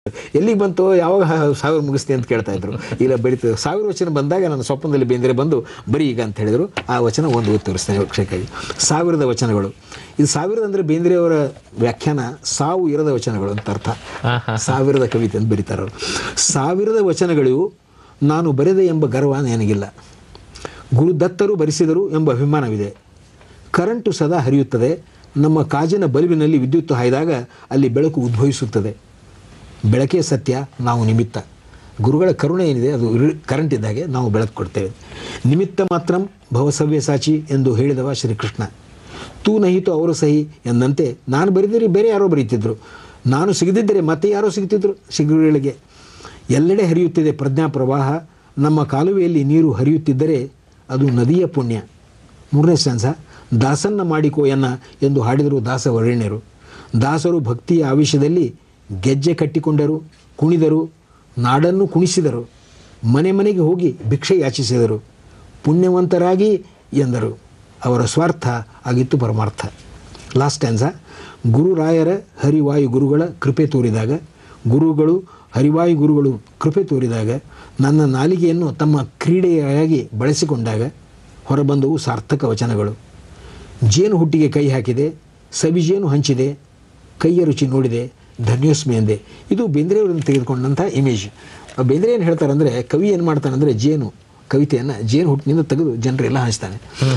ಎಲ್ಲಿಗೆ ಬಂತು ಯಾವಾಗ ಸಾವಿರ ಮುಗಿಸ್ತೀನಿ ಅಂತ ಕೇಳ್ತಾ ಇದ್ರು ಇಲ್ಲ ಬರೀತು ಸಾವಿರ ವಚನ ಬಂದಾಗ ನನ್ನ ಸ್ವಪ್ನದಲ್ಲಿ ಬೇಂದ್ರೆ ಬಂದು ಬರೀ ಈಗ ಅಂತ ಹೇಳಿದ್ರು ಆ ವಚನ ಒಂದು ಓದಿ ತೋರಿಸ್ತೇನೆ ವೀಕ್ಷಕ್ಕಾಗಿ ಸಾವಿರದ ವಚನಗಳು ಇದು ಸಾವಿರದ ಅಂದರೆ ಬೇಂದ್ರೆಯವರ ವ್ಯಾಖ್ಯಾನ ಸಾವು ಇರದ ವಚನಗಳು ಅಂತ ಅರ್ಥ ಸಾವಿರದ ಕವಿತೆ ಅಂತ ಬರೀತಾರೆ ಅವರು ಸಾವಿರದ ವಚನಗಳು ನಾನು ಬರೆದೆ ಎಂಬ ಗರ್ವ ನನಗಿಲ್ಲ ಗುರುದತ್ತರು ಬರೆಸಿದರು ಎಂಬ ಅಭಿಮಾನವಿದೆ ಕರೆಂಟು ಸದಾ ಹರಿಯುತ್ತದೆ ನಮ್ಮ ಕಾಜಿನ ಬಲ್ಬಿನಲ್ಲಿ ವಿದ್ಯುತ್ ಹಾಯ್ದಾಗ ಅಲ್ಲಿ ಬೆಳಕು ಉದ್ಭವಿಸುತ್ತದೆ ಬೆಳಕೇ ಸತ್ಯ ನಾವು ನಿಮಿತ್ತ ಗುರುಗಳ ಕರುಣೆ ಏನಿದೆ ಅದು ಇರ್- ಕರೆಂಟ್ ಇದ್ದಾಗೆ ನಾವು ಬೆಳಕು ಕೊಡ್ತೇವೆ ನಿಮಿತ್ತ ಮಾತ್ರ ಭವಸವ್ಯ ಸಾಚಿ ಎಂದು ಹೇಳಿದವ ಶ್ರೀಕೃಷ್ಣ ತೂ ನಹಿತು ಅವರು ಸಹಿ ಎಂದಂತೆ ನಾನು ಬರೆದಿರಿ ಬೇರೆ ಯಾರೋ ಬರೀತಿದ್ರು ನಾನು ಸಿಗದಿದ್ದರೆ ಮತ್ತೆ ಯಾರೋ ಸಿಗ್ತಿದ್ರು ಸಿಗುಗಳಿಗೆ ಎಲ್ಲೆಡೆ ಹರಿಯುತ್ತಿದೆ ಪ್ರಜ್ಞಾ ಪ್ರವಾಹ ನಮ್ಮ ಕಾಲುವೆಯಲ್ಲಿ ನೀರು ಹರಿಯುತ್ತಿದ್ದರೆ ಅದು ನದಿಯ ಪುಣ್ಯ ಮೂರನೇ ಸ್ಟಾನ್ಸ ದಾಸನ್ನ ಮಾಡಿಕೋ ಎನ್ನ ಎಂದು ಹಾಡಿದರು ದಾಸ ವರೇಣ್ಯರು ದಾಸರು ಭಕ್ತಿಯ ಆವೇಶದಲ್ಲಿ ಗೆಜ್ಜೆ ಕಟ್ಟಿಕೊಂಡರು ಕುಣಿದರು ನಾಡನ್ನು ಕುಣಿಸಿದರು ಮನೆ ಮನೆಗೆ ಹೋಗಿ ಭಿಕ್ಷೆ ಯಾಚಿಸಿದರು ಪುಣ್ಯವಂತರಾಗಿ ಎಂದರು ಅವರ ಸ್ವಾರ್ಥ ಆಗಿತ್ತು ಪರಮಾರ್ಥ ಲಾಸ್ಟ್ ಸ್ಟ್ಯಾನ್ಸ ಗುರುರಾಯರ ಹರಿವಾಯು ಗುರುಗಳ ಕೃಪೆ ತೋರಿದಾಗ ಗುರುಗಳು ಹರಿವಾಯು ಗುರುಗಳು ಕೃಪೆ ತೋರಿದಾಗ ನನ್ನ ನಾಲಿಗೆಯನ್ನು ತಮ್ಮ ಕ್ರೀಡೆಯಾಗಿ ಬಳಸಿಕೊಂಡಾಗ ಹೊರಬಂದವು ಸಾರ್ಥಕ ವಚನಗಳು ಜೇನು ಹುಟ್ಟಿಗೆ ಕೈ ಹಾಕಿದೆ ಸವಿಜೇನು ಹಂಚಿದೆ ಕೈಯ ರುಚಿ ನೋಡಿದೆ ಧನ್ಯೋಸ್ಮಿ ಎಂದೆ ಇದು ಬೇಂದ್ರೆಯವರಿಂದ ತೆಗೆದುಕೊಂಡಂಥ ಇಮೇಜ್ ಬೇಂದ್ರೆ ಏನು ಹೇಳ್ತಾರೆ ಅಂದರೆ ಕವಿ ಏನು ಮಾಡ್ತಾನೆ ಅಂದರೆ ಜೇನು ಕವಿತೆಯನ್ನು ಜೇನು ಹುಟ್ಟಿನಿಂದ ತೆಗೆದು ಜನರೆಲ್ಲ ಹಂಚ್ತಾನೆ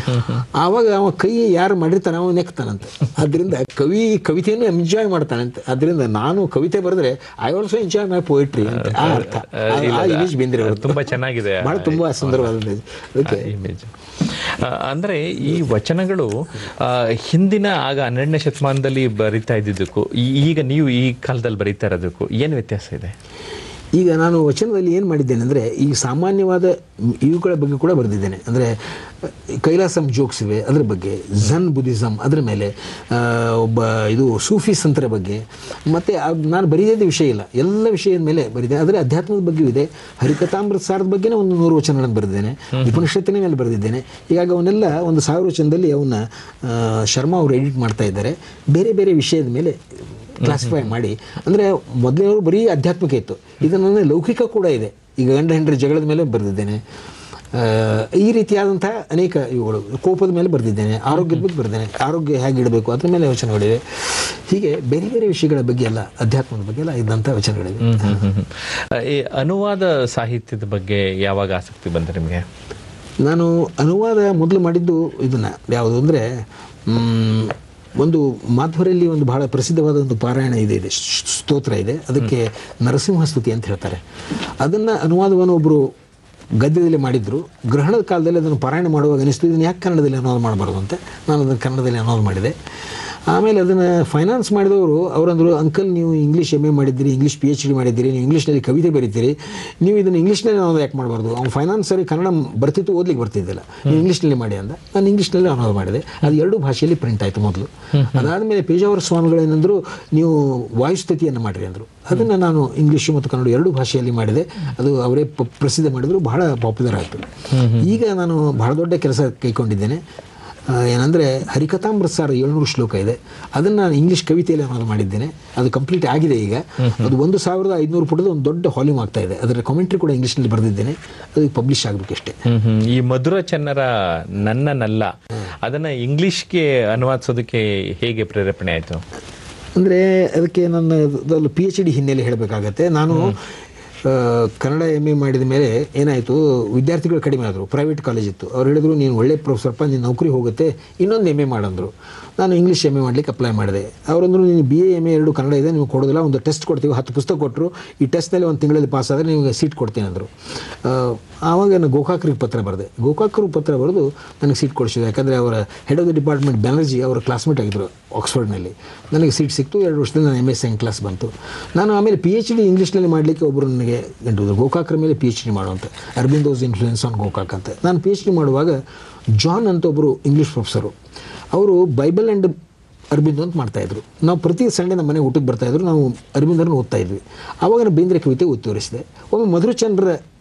ಆವಾಗ ಅವ ಕೈ ಯಾರು ಮಾಡಿರ್ತಾನೆ ಅವ ನೆಕ್ತಾನಂತೆ ಆದ್ದರಿಂದ ಕವಿ ಕವಿತೆಯನ್ನು ಎಂಜಾಯ್ ಮಾಡ್ತಾನಂತೆ ಅದರಿಂದ ನಾನು ಕವಿತೆ ಬರೆದ್ರೆ I also enjoy my poetry ಅಂತ ಆ ಅರ್ಥ ಆ- ಆ ಇಮೇಜ್ ಬೇಂದ್ರೆ ಅವ್ರದ್ದು. ತುಂಬಾ ಚೆನ್ನಾಗಿದೆ ಬಹಳ ತುಂಬಾ ಸುಂದರವಾದ ಅದಕ್ಕೆ ಇಮೇಜ್ ಅಂದ್ರೆ ಈ ವಚನಗಳು ಆ, ಹಿಂದಿನ ಆಗ ಹನ್ನೆರಡನೇ ಶತಮಾನದಲ್ಲಿ ಬರಿತಾ ಇದ್ದಿದ್ದಕ್ಕೂ ಈ- ಈಗ ನೀವು ಈ ಕಾಲದಲ್ಲಿ ಬರೀತಾ ಇರೋದಕ್ಕೂ ಏನು ವ್ಯತ್ಯಾಸ ಇದೆ ಈಗ ನಾನು ವಚನದಲ್ಲಿ ಏನು ಮಾಡಿದ್ದೇನೆ ಅಂದರೆ ಈ ಸಾಮಾನ್ಯವಾದ ಇವುಗಳ ಬಗ್ಗೆ ಕೂಡ ಬರೆದಿದ್ದೇನೆ ಅಂದರೆ ಕೈಲಾಸಂ ಜೋಕ್ಸ್ ಇವೆ ಅದರ ಬಗ್ಗೆ ಝನ್ ಬುದ್ಧಿಸಮ್ ಅದರ ಮೇಲೆ ಆ, ಒಬ್ಬ ಇದು ಸೂಫಿ ಸಂತರ ಬಗ್ಗೆ ಮತ್ತು ನಾನು ಬರೆಯೋದೇ ವಿಷಯ ಇಲ್ಲ ಎಲ್ಲ ವಿಷಯದ ಮೇಲೆ ಬರೆದಿದ್ದೇನೆ ಅದರ ಅಧ್ಯಾತ್ಮದ ಬಗ್ಗೆಯೂ ಇದೆ ಹರಿಕಥಾಮೃತ ಸಾರದ ಬಗ್ಗೆನೇ ಒಂದು ನೂರು ವಚನಗಳನ್ನು ಬರೆದಿದ್ದೇನೆ ಉಪನಿಷತ್ತಿನ ಮೇಲೆ ಬರೆದಿದ್ದೇನೆ ಹೀಗಾಗಿ ಅವನ್ನೆಲ್ಲ ಒಂದು ಸಾವಿರ ವಚನದಲ್ಲಿ ಅವನ್ನ ಆ, ಶರ್ಮಾ ಅವರು ಎಡಿಟ್ ಮಾಡ್ತಾ ಇದ್ದಾರೆ ಬೇರೆ ಬೇರೆ ವಿಷಯದ ಮೇಲೆ ಕ್ಲಾಸಿಫೈ ಮಾಡಿ ಅಂದರೆ ಮೊದಲಿನವರು ಬರೀ ಆಧ್ಯಾತ್ಮಿಕ ಇತ್ತು ಇದು ನನ್ನ ಲೌಕಿಕ ಕೂಡ ಇದೆ ಈಗ ಗಂಡ ಹೆಂಡ್ರ ಜಗಳದ ಮೇಲೆ ಬರೆದಿದ್ದೇನೆ ಆ, ಈ ರೀತಿಯಾದಂಥ ಅನೇಕ ಇವುಗಳು ಕೋಪದ ಮೇಲೆ ಬರೆದಿದ್ದೇನೆ ಆರೋಗ್ಯದ ಬಗ್ಗೆ ಬರೆದಿದ್ದೇನೆ ಆರೋಗ್ಯ ಹೇಗೆ ಇಡಬೇಕು ಅದ್ರ ಮೇಲೆ ವಚನಗಳಿವೆ ಹೀಗೆ ಬೇರೆ ಬೇರೆ ವಿಷಯಗಳ ಬಗ್ಗೆ ಎಲ್ಲ ಅಧ್ಯಾತ್ಮದ ಬಗ್ಗೆ ಎಲ್ಲ ಇದ್ದಂಥ ವಚನಗಳಿವೆ ಹ್ಮ್, ಹ್ಮ್, ಹ್ಮ್, ಹ್ಮ್. ಆ, ಈ ಅನುವಾದ ಸಾಹಿತ್ಯದ ಬಗ್ಗೆ ಯಾವಾಗ ಆಸಕ್ತಿ ಬಂತು ನಿಮಗೆ ನಾನು ಅನುವಾದ ಮೊದಲು ಮಾಡಿದ್ದು ಇದನ್ನು ಯಾವುದು ಅಂದರೆ ಒಂದು ಮಾಧ್ವರಲ್ಲಿ ಒಂದು ಬಹಳ ಪ್ರಸಿದ್ಧವಾದ ಒಂದು ಪಾರಾಯಣ ಇದೆ ಇದೆ ಶ್ಶ್- ಸ್ತೋತ್ರ ಇದೆ ಅದಕ್ಕೆ ನರಸಿಂಹ ಸ್ತುತಿ ಅಂತ ಹೇಳ್ತಾರೆ ಅದನ್ನು ಅನುವಾದವನ್ನು ಒಬ್ಬರು ಗದ್ಯದಲ್ಲಿ ಮಾಡಿದ್ರು ಗ್ರಹಣದ ಕಾಲದಲ್ಲಿ ಅದನ್ನು ಪಾರಾಯಣ ಮಾಡುವಾಗ ಅನಿಸ್ತು ಇದನ್ನು ಯಾಕೆ ಕನ್ನಡದಲ್ಲಿ ಅನುವಾದ ಮಾಡಬಾರ್ದು ಅಂತ ನಾನು ಅದನ್ನು ಕನ್ನಡದಲ್ಲಿ ಅನುವಾದ ಮಾಡಿದೆ ಆಮೇಲೆ ಅದನ್ನು ಫೈನಾನ್ಸ್ ಮಾಡಿದವರು ಅವರಂದರು ಅಂಕಲ್ ನೀವು ಇಂಗ್ಲೀಷ್ ಎಮ್ ಎ ಮಾಡಿದ್ದೀರಿ ಇಂಗ್ಲೀಷ್ ಪಿ ಎಚ್ ಡಿ ಮಾಡಿದ್ದೀರಿ ನೀವು ಇಂಗ್ಲೀಷ್ನಲ್ಲಿ ಕವಿತೆ ಬರೀತೀರಿ ನೀವು ಇದನ್ನು ಇಂಗ್ಲೀಷ್ನಲ್ಲಿ ಅನುವಾದ ಯಾಕೆ ಮಾಡಬಾರ್ದು ಅವ್ನು ಫೈನಾನ್ಸರಿ ಕನ್ನಡ ಬರ್ತಿತ್ತು ಓದ್ಲಿಕ್ಕೆ ಬರ್ತಿದ್ದಿಲ್ಲ ನೀವು ಇಂಗ್ಲೀಷ್ನಲ್ಲಿ ಮಾಡಿ ಅಂದ ನಾನು ಇಂಗ್ಲೀಷ್ನಲ್ಲಿ ಅನುವಾದ ಮಾಡಿದೆ ಅದು ಎರಡು ಭಾಷೆಯಲ್ಲಿ ಪ್ರಿಂಟ್ ಆಯಿತು ಮೊದಲು ಅದಾದಮೇಲೆ ಪೇಜಾವರ ಸ್ವಾಮಿಗಳೇನೆಂದರು ನೀವು ವಾಯುಸ್ಥಿತಿಯನ್ನು ಮಾಡಿರಿ ಅಂದರು ಅದನ್ನು ನಾನು ಇಂಗ್ಲೀಷು ಮತ್ತು ಕನ್ನಡ ಎರಡು ಭಾಷೆಯಲ್ಲಿ ಮಾಡಿದೆ ಅದು ಅವರೇ ಪ- ಪ್ರಸಿದ್ಧ ಮಾಡಿದ್ರು ಬಹಳ ಪಾಪ್ಯುಲರ್ ಆಯಿತು ಈಗ ನಾನು ಬಹಳ ದೊಡ್ಡ ಕೆಲಸ ಕೈಕೊಂಡಿದ್ದೇನೆ ಆ, ಏನಂದ್ರೆ ಹರಿಕಥಾಮೃತ ಸಾರ ಏಳ್ನೂರು ಶ್ಲೋಕ ಇದೆ ಅದನ್ನು ನಾನು ಇಂಗ್ಲೀಷ್ ಕವಿತೆಯಲ್ಲಿ ಅನುವಾದ ಮಾಡಿದ್ದೇನೆ ಅದು ಕಂಪ್ಲೀಟ್ ಆಗಿದೆ ಈಗ ಅದು ಒಂದು ಸಾವಿರದ ಐದುನೂರು ಪುಟದ ಒಂದು ದೊಡ್ಡ ವಾಲ್ಯೂಮ್ ಆಗ್ತಾ ಇದೆ ಅದರ ಕಾಮೆಂಟ್ರಿ ಕೂಡ ಇಂಗ್ಲೀಷ್ನಲ್ಲಿ ಬರೆದಿದ್ದೇನೆ ಅದು ಪಬ್ಲಿಷ್ ಆಗಬೇಕಷ್ಟೇ ಹ್ಮ್ ಹ್ಮ್. ಈ ಮಧುರ ಚನ್ನರ ನನ್ನ ನಲ್ಲ ಅದನ್ನ ಇಂಗ್ಲಿಷ್ಗೆ ಅನುವಾದಿಸೋದಕ್ಕೆ ಹೇಗೆ ಪ್ರೇರೇಪಣೆ ಆಯ್ತು ಅಂದರೆ ಅದಕ್ಕೆ ನನ್ನ ಪಿ ಎಚ್ ಡಿ ಹಿನ್ನೆಲೆ ಹೇಳಬೇಕಾಗತ್ತೆ ನಾನು ಆ, ಕನ್ನಡ ಎಮ್ ಎ ಮಾಡಿದ ಮೇಲೆ ಏನಾಯಿತು ವಿದ್ಯಾರ್ಥಿಗಳು ಕಡಿಮೆ ಆದರು ಪ್ರೈವೇಟ್ ಕಾಲೇಜ್ ಇತ್ತು ಅವ್ರು ಹೇಳಿದ್ರು ನೀನು ಒಳ್ಳೆ ಪ್ರೊಫೆಸರ್ಪ ನೀನು ನೌಕರಿ ಹೋಗುತ್ತೆ ಇನ್ನೊಂದು ಎಮ್ ಎ ಮಾಡಂದರು ನಾನು ಇಂಗ್ಲೀಷ್ ಎಮ್ ಎ ಮಾಡ್ಲಿಕ್ಕೆ ಅಪ್ಲೈ ಮಾಡಿದೆ ಅವರಂದ್ರು ನೀನು ಬಿ ಎ ಎಮ್ ಎ ಎರಡು ಕನ್ನಡ ಇದೆ ನೀವು ಕೊಡೋದಿಲ್ಲ ಒಂದು ಟೆಸ್ಟ್ ಕೊಡ್ತೀವಿ ಹತ್ತು ಪುಸ್ತಕ ಕೊಟ್ಟರು ಈ ಟೆಸ್ಟ್ನಲ್ಲಿ ಒಂದು ತಿಂಗಳಲ್ಲಿ ಪಾಸ್ ಆದರೆ ನಿಮಗೆ ಸೀಟ್ ಕೊಡ್ತೀನಿ ಅಂದರು ಆ, ಆವಾಗ ನಾನು ಗೋಕಾಕ್ರಿಗೆ ಪತ್ರ ಬರೆದೆ ಗೋಕಾಕ್ರಿಗೆ ಪತ್ರ ಬರೆದು ನನಗೆ ಸೀಟ್ ಕೊಡಿಸಿದೆ ಯಾಕಂದರೆ ಅವರ head of the department Banerjee ಅವರ ಕ್ಲಾಸ್ಮೇಟ್ ಆಗಿದ್ದರು ಆಕ್ಸ್ಫರ್ಡ್ನಲ್ಲಿ ನನಗೆ ಸೀಟ್ ಸಿಕ್ತು ಎರಡು ವರ್ಷದಲ್ಲಿ ನಾನು ಎಮ್ ಎಸ್ ಸೆಕೆಂಡ್ ಕ್ಲಾಸ್ ಬಂತು ನಾನು ಆಮೇಲೆ ಪಿ ಎಚ್ ಡಿ ಇಂಗ್ಲೀಷ್ನಲ್ಲಿ ಮಾಡಲಿಕ್ಕೆ ಒಬ್ಬರು ನನಗೆ ಎಂಟು ಗೋಕಾಕ್ರ ಮೇಲೆ ಪಿ ಎಚ್ ಡಿ ಮಾಡುವಂತೆ ಅರ್ಬಿಂದೋಸ್ ಇನ್ಫ್ಲೂಯೆನ್ಸ್ ಆನ್ ಗೋಕಾಕ್ ಅಂತ ನಾನು ಪಿ ಎಚ್ ಡಿ ಮಾಡುವಾಗ ಜಾನ್ ಅಂತ ಒಬ್ಬರು ಇಂಗ್ಲೀಷ್ ಪ್ರೊಫೆಸರು ಅವರು ಬೈಬಲ್ ಆ್ಯಂಡ್ ಅರವಿಂದ್ ಅಂತ ಮಾಡ್ತಾಯಿದ್ರು ನಾವು ಪ್ರತಿ ಸಂಡೇ ನಮ್ಮ ಮನೆಗೆ ಊಟಕ್ಕೆ ಬರ್ತಾಯಿದ್ರು ನಾವು ಅರವಿಂದರನ್ನು ಓದ್ತಾ ಇದ್ವಿ ಆವಾಗ ನಾನು ಬೇಂದ್ರೆ ಕವಿತೆ ಓದಿ ತೋರಿಸಿದೆ ಒಮ್ಮೆ ಮಧುರಚಂದ್ರ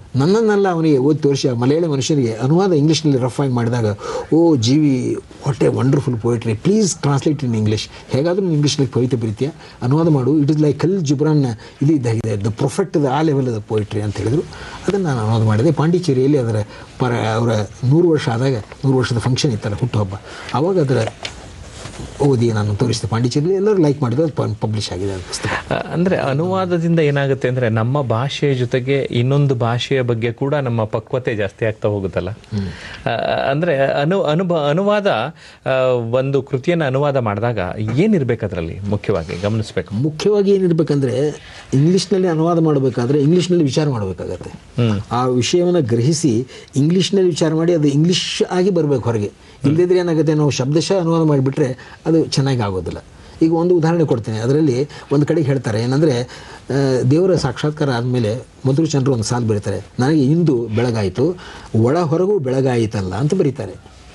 ನನ್ನನ್ನೆಲ್ಲ ಅವನಿಗೆ ಓದಿ ತೋರಿಸಿ ಆ ಮಲಯಾಳಿ ಮನುಷ್ಯನಿಗೆ ಅನುವಾದ ಇಂಗ್ಲೀಷ್ನಲ್ಲಿ ರಫ್ ಆಗಿ ಮಾಡಿದಾಗ oh G V what a wonderful poetry please translate in English ಹೇಗಾದರೂ ನೀನು ಇಂಗ್ಲೀಷ್ನಲ್ಲಿ ಕವಿತೆ ಬರೀತೀಯ ಅನುವಾದ ಮಾಡು ಇಟ್ ಇಸ್ ಲೈಕ್ ಕಲ್ ಜಿಬ್ರಾನ್ ಇದು ಇದ್ದಾಗಿದೆ ದ ಪ್ರೊಫೆಕ್ಟ್ ಆ ಲೆವೆಲ್ ದ ಪೋಯಿಟ್ರಿ ಅಂತ ಹೇಳಿದರು ಅದನ್ನು ನಾನು ಅನುವಾದ ಮಾಡಿದೆ ಪಾಂಡಿಚೇರಿಯಲ್ಲಿ ಅದರ ಪರ ಅವರ ನೂರು ವರ್ಷ ಆದಾಗ ನೂರು ವರ್ಷದ ಫಂಕ್ಷನ್ ಇತ್ತಲ್ಲ ಹುಟ್ಟುಹಬ್ಬ ಆವಾಗ ಅದರ ಓದಿ ನಾನು ತೋರಿಸಿದೆ ಪಾಂಡಿಚೇರಿಯಲ್ಲಿ ಎಲ್ಲರೂ ಲೈಕ್ ಮಾಡಿದ್ರು ಅದು ಪಬ್ಲಿಷ್ ಆಗಿದೆ ಅದು ಪುಸ್ತಕ ಆ, ಅಂದ್ರೆ ಅನುವಾದದಿಂದ ಏನಾಗುತ್ತೆ ಅಂದ್ರೆ ನಮ್ಮ ಭಾಷೆಯ ಜೊತೆಗೆ ಇನ್ನೊಂದು ಭಾಷೆಯ ಬಗ್ಗೆ ಕೂಡ ನಮ್ಮ ಪಕ್ವತೆ ಜಾಸ್ತಿ ಆಗ್ತಾ ಹೋಗುತ್ತಲ್ಲ ಆ, ಅಂದ್ರೆ ಅನು ಅನುಭ ಅನುವಾದ ಆ, ಒಂದು ಕೃತಿಯನ್ನು ಅನುವಾದ ಮಾಡಿದಾಗ ಏನಿರ್ಬೇಕು ಅದರಲ್ಲಿ ಮುಖ್ಯವಾಗಿ ಗಮನಿಸ್ಬೇಕು ಮುಖ್ಯವಾಗಿ ಏನಿರ್ಬೇಕಂದ್ರೆ ಇಂಗ್ಲೀಷ್ನಲ್ಲಿ ಅನುವಾದ ಮಾಡಬೇಕಾದ್ರೆ ಇಂಗ್ಲೀಷ್ನಲ್ಲಿ ವಿಚಾರ ಮಾಡಬೇಕಾಗತ್ತೆ ಆ ವಿಷಯವನ್ನು ಗ್ರಹಿಸಿ ಇಂಗ್ಲೀಷ್ನಲ್ಲಿ ವಿಚಾರ ಮಾಡಿ ಅದು ಇಂಗ್ಲೀಷ್ ಆಗಿ ಬರಬೇಕು ಹೊರಗೆ ಇಲ್ಲದಿದ್ರೆ ಏನಾಗುತ್ತೆ ನಾವು ಶಬ್ದಶಃ ಅನುವಾದ ಮಾಡಿಬಿಟ್ರೆ ಅದು ಚೆನ್ನಾಗಿ ಆಗೋದಿಲ್ಲ ಈಗ ಒಂದು ಉದಾಹರಣೆ ಕೊಡ್ತೇನೆ ಅದರಲ್ಲಿ ಒಂದು ಕಡೆಗೆ ಹೇಳ್ತಾರೆ ಏನಂದರೆ ದೇವರ ಸಾಕ್ಷಾತ್ಕಾರ ಆದಮೇಲೆ ಮಧುರಚಂದ್ರ ಒಂದು ಸಾಲು ಬರೀತಾರೆ ನನಗೆ ಇಂದು ಬೆಳಗಾಯಿತು ಒಳ ಹೊರಗೂ ಬೆಳಗಾಯಿತಲ್ಲ ಅಂತ ಬರೀತಾರೆ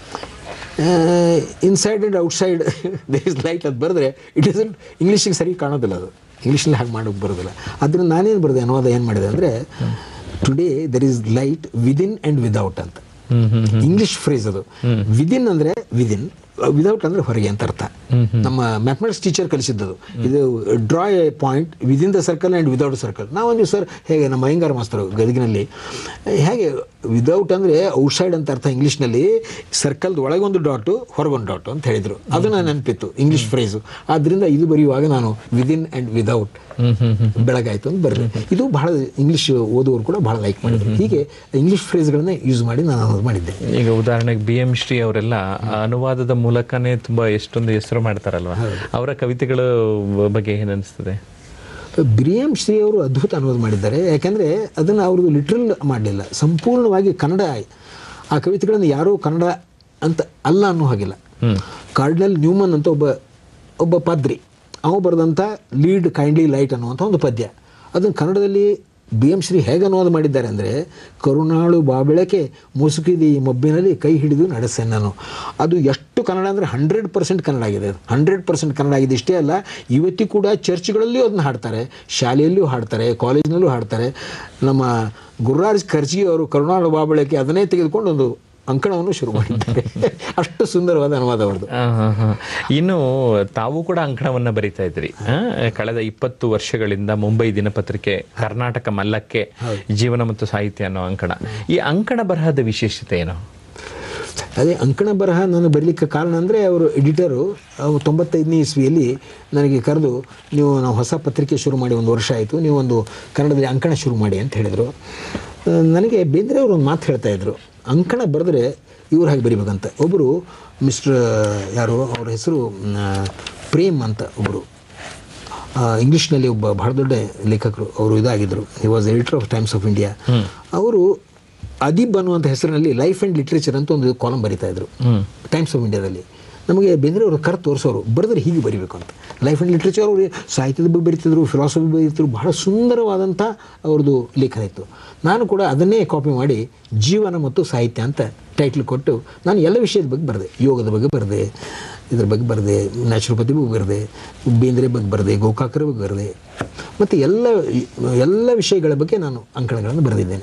inside and outside there is light ಅದು ಬರೆದ್ರೆ ಇಟ್ ಇಸ್ ಇಂಗ್ಲೀಷಿಗೆ ಸರಿ ಕಾಣೋದಿಲ್ಲ ಅದು ಇಂಗ್ಲೀಷಲ್ಲಿ ಹಾಗೆ ಮಾಡೋಕ್ಕೆ ಬರೋದಿಲ್ಲ ಅದರಿಂದ ನಾನೇನು ಬರೆದೆ ಅನುವಾದ ಏನು ಮಾಡಿದೆ ಅಂದರೆ today there is light within and without ಅಂತ ಇಂಗ್ಲಿಷ್ ಫ್ರೇಸ್ ಅದು ವಿದಿನ್ ಅಂದರೆ ವಿದಿನ್ ವಿದೌಟ್ ಅಂದರೆ ಹೊರಗೆ ಅಂತ ಅರ್ಥ ನಮ್ಮ ಮ್ಯಾಥಮೆಟಿಕ್ಸ್ ಟೀಚರ್ ಕಲಿಸಿದ್ದದು ಇದು draw a point within the circle and without circle ನಾವೊಂದು ಸರ್ ಹೇಗೆ ನಮ್ಮ ಅಯ್ಯಂಗಾರ ಮಾಸ್ತರು ಗದಗಿನಲ್ಲಿ ಹೇಗೆ ವಿದೌಟ್ ಅಂದರೆ ಔಟ್ಸೈಡ್ ಅಂತ ಅರ್ಥ ಇಂಗ್ಲೀಷ್ನಲ್ಲಿ ಸರ್ಕಲ್ದ ಒಳಗೊಂದು ಡಾಟು ಹೊರಗೊಂದು ಡಾಟು ಅಂತ ಹೇಳಿದರು ಅದು ನಾನು ನೆನಪಿತ್ತು ಇಂಗ್ಲೀಷ್ ಫ್ರೇಸು ಆದ್ದರಿಂದ ಇದು ಬರೆಯುವಾಗ ನಾನು ವಿದಿನ್ ಆ್ಯಂಡ್ ವಿದೌಟ್ ಬೆಳಗಾಯಿತು ಅಂತ ಬರಲಿ ಇದು ಬಹಳ ಇಂಗ್ಲೀಷ್ ಓದುವವರು ಕೂಡ ಬಹಳ ಲೈಕ್ ಮಾಡಿದ್ರು ಹೀಗೆ ಇಂಗ್ಲೀಷ್ ಫ್ರೇಸ್ಗಳನ್ನ ಯೂಸ್ ಮಾಡಿ ನಾನು ಅನುವಾದ ಮಾಡಿದ್ದೆ ಈಗ ಉದಾಹರಣೆಗೆ ಬಿ ಎಂ ಶ್ರೀ ಅವರೆಲ್ಲ ಅನುವಾದದ ಮೂಲಕನೇ ತುಂಬಾ ಎಷ್ಟೊಂದು ಹೆಸರು ಮಾಡ್ತಾರಲ್ವಾ ಅವರ ಕವಿತೆಗಳ ಬಗ್ಗೆ ಏನ್ ಅನಿಸ್ತದೆ ಬಿರಿಯಂ ಶ್ರೀ ಅವರು ಅದ್ಭುತ ಅನುವಾದ ಮಾಡಿದ್ದಾರೆ ಯಾಕೆಂದರೆ ಅದನ್ನು ಅವ್ರದ್ದು ಲಿಟ್ರಲ್ ಮಾಡಲಿಲ್ಲ ಸಂಪೂರ್ಣವಾಗಿ ಕನ್ನಡ ಆ ಕವಿತೆಗಳನ್ನು ಯಾರೂ ಕನ್ನಡ ಅಂತ ಅಲ್ಲ ಅನ್ನೋ ಹಾಗಿಲ್ಲ ಕಾರ್ಡಿನಲ್ ನ್ಯೂಮನ್ ಅಂತ ಒಬ್ಬ ಒಬ್ಬ ಪಾದ್ರಿ ಅವ ಬರೆದಂಥ ಲೀಡ್ ಕೈಂಡ್ಲಿ ಲೈಟ್ ಅನ್ನುವಂಥ ಒಂದು ಪದ್ಯ ಅದನ್ನು ಕನ್ನಡದಲ್ಲಿ ಬಿ ಎಂ ಶ್ರೀ ಹೇಗೆ ಅನುವಾದ ಮಾಡಿದ್ದಾರೆ ಅಂದರೆ ಕರುಣಾಳು ಬಾಬೆಳಕೆ ಮುಸುಕಿದ ಈ ಮಬ್ಬಿನಲ್ಲಿ ಕೈ ಹಿಡಿದು ನಡೆಸೆ ನಾನು ಅದು ಎಷ್ಟು ಕನ್ನಡ ಅಂದರೆ ಹಂಡ್ರೆಡ್ ಪರ್ಸೆಂಟ್ ಕನ್ನಡ ಆಗಿದೆ ಅದು ಹಂಡ್ರೆಡ್ ಪರ್ಸೆಂಟ್ ಕನ್ನಡ ಆಗಿದೆ ಇಷ್ಟೇ ಅಲ್ಲ ಇವತ್ತಿಗೂ ಕೂಡ ಚರ್ಚ್ಗಳಲ್ಲಿಯೂ ಅದನ್ನ ಹಾಡ್ತಾರೆ ಶಾಲೆಯಲ್ಲಿಯೂ ಹಾಡ್ತಾರೆ ಕಾಲೇಜಿನಲ್ಲೂ ಹಾಡ್ತಾರೆ ನಮ್ಮ ಗುರುರಾಜ್ ಖರ್ಜಿ ಅವರು ಕರುಣಾಳು ಬಾಬೆಳಕೆ ಅದನ್ನೇ ತೆಗೆದುಕೊಂಡು ಒಂದು ಅಂಕಣವನ್ನು ಶುರು ಮಾಡಿದ್ದಾರೆ ಅಷ್ಟು ಸುಂದರವಾದ ಅನುವಾದ ಅವ್ರದ್ದು ಆ, ಹಾ, ಹಾ. ಇನ್ನು ತಾವು ಕೂಡ ಅಂಕಣವನ್ನ ಬರಿತಾ ಇದ್ರಿ ಆ, ಕಳೆದ ಇಪ್ಪತ್ತು ವರ್ಷಗಳಿಂದ ಮುಂಬೈ ದಿನಪತ್ರಿಕೆ ಕರ್ನಾಟಕ ಮಲ್ಲಕ್ಕೆ ಜೀವನ ಮತ್ತು ಸಾಹಿತ್ಯ ಅನ್ನೋ ಅಂಕಣ ಈ ಅಂಕಣ ಬರಹದ ವಿಶೇಷತೆ ಏನು ಅದೇ ಅಂಕಣ ಬರಹ ನಾನು ಬರಲಿಕ್ಕೆ ಕಾರಣ ಅಂದರೆ ಅವರು ಎಡಿಟರು ಅವು ತೊಂಬತ್ತೈದನೇ ಇಸ್ವಿಯಲ್ಲಿ ನನಗೆ ಕರೆದು ನೀವು ನಾವು ಹೊಸ ಪತ್ರಿಕೆ ಶುರು ಮಾಡಿ ಒಂದು ವರ್ಷ ಆಯಿತು ನೀವು ಒಂದು ಕನ್ನಡದಲ್ಲಿ ಅಂಕಣ ಶುರು ಮಾಡಿ ಅಂತ ಹೇಳಿದರು ಆ, ನನಗೆ ಬೇಂದ್ರೆ ಅವರು ಒಂದು ಮಾತು ಹೇಳ್ತಾ ಇದ್ರು ಅಂಕಣ ಬರೆದ್ರೆ ಇವ್ರು ಹಾಗೆ ಬರಿಬೇಕಂತ ಒಬ್ಬರು ಮಿಸ್ಟರ್ ಯಾರು ಅವ್ರ ಹೆಸರು ಮ್, ಪ್ರೇಮ್ ಅಂತ ಒಬ್ಬರು ಇಂಗ್ಲೀಷ್ನಲ್ಲಿ ಒಬ್ಬ ಬಹಳ ದೊಡ್ಡ ಲೇಖಕರು ಅವರು ಇದಾಗಿದ್ದರು he was editor of Times of India ಅವರು ಅದೀಬ್ ಅನ್ನುವಂಥ ಹೆಸರಿನಲ್ಲಿ ಲೈಫ್ ಆ್ಯಂಡ್ ಲಿಟ್ರೇಚರ್ ಅಂತ ಒಂದು ಕಾಲಮ್ ಬರಿತಾ ಇದ್ರು ಟೈಮ್ಸ್ ಆಫ್ ಇಂಡಿಯಾದಲ್ಲಿ ನಮಗೆ ಬೇಂದ್ರೆ ಅವರು ಕರ್ ತೋರಿಸೋರು ಬರೆದ್ರೆ ಹೀಗೆ ಬರಿಬೇಕು ಅಂತ ಲೈಫ್ ಆ್ಯಂಡ್ ಲಿಟ್ರೇಚರ್ ಅವರು ಸಾಹಿತ್ಯದ ಬಗ್ಗೆ ಬರೀತಿದ್ರು ಫಿಲಾಸಫಿ ಬರೀತಿದ್ರು ಬಹಳ ಸುಂದರವಾದಂಥ ಅವ್ರದ್ದು ಲೇಖನ ಇತ್ತು ನಾನು ಕೂಡ ಅದನ್ನೇ ಕಾಪಿ ಮಾಡಿ ಜೀವನ ಮತ್ತು ಸಾಹಿತ್ಯ ಅಂತ ಟೈಟ್ಲ್ ಕೊಟ್ಟು ನಾನು ಎಲ್ಲ ವಿಷಯದ ಬಗ್ಗೆ ಬರೆದೆ ಯೋಗದ ಬಗ್ಗೆ ಬರೆದೆ ಇದ್ರ ಬಗ್ಗೆ ಬರೆದೆ ನ್ಯಾಚುರೋಪತಿ ಬಗ್ಗೆ ಬರೆದೆ ಬೇಂದ್ರೆ ಬಗ್ಗೆ ಬರೆದೆ ಗೋಕಾಕರ ಬಗ್ಗೆ ಬರೆದೆ ಮತ್ತು ಎಲ್ಲ ಎಲ್ಲ ವಿಷಯಗಳ ಬಗ್ಗೆ ನಾನು ಅಂಕಣಗಳನ್ನು ಬರೆದಿದ್ದೇನೆ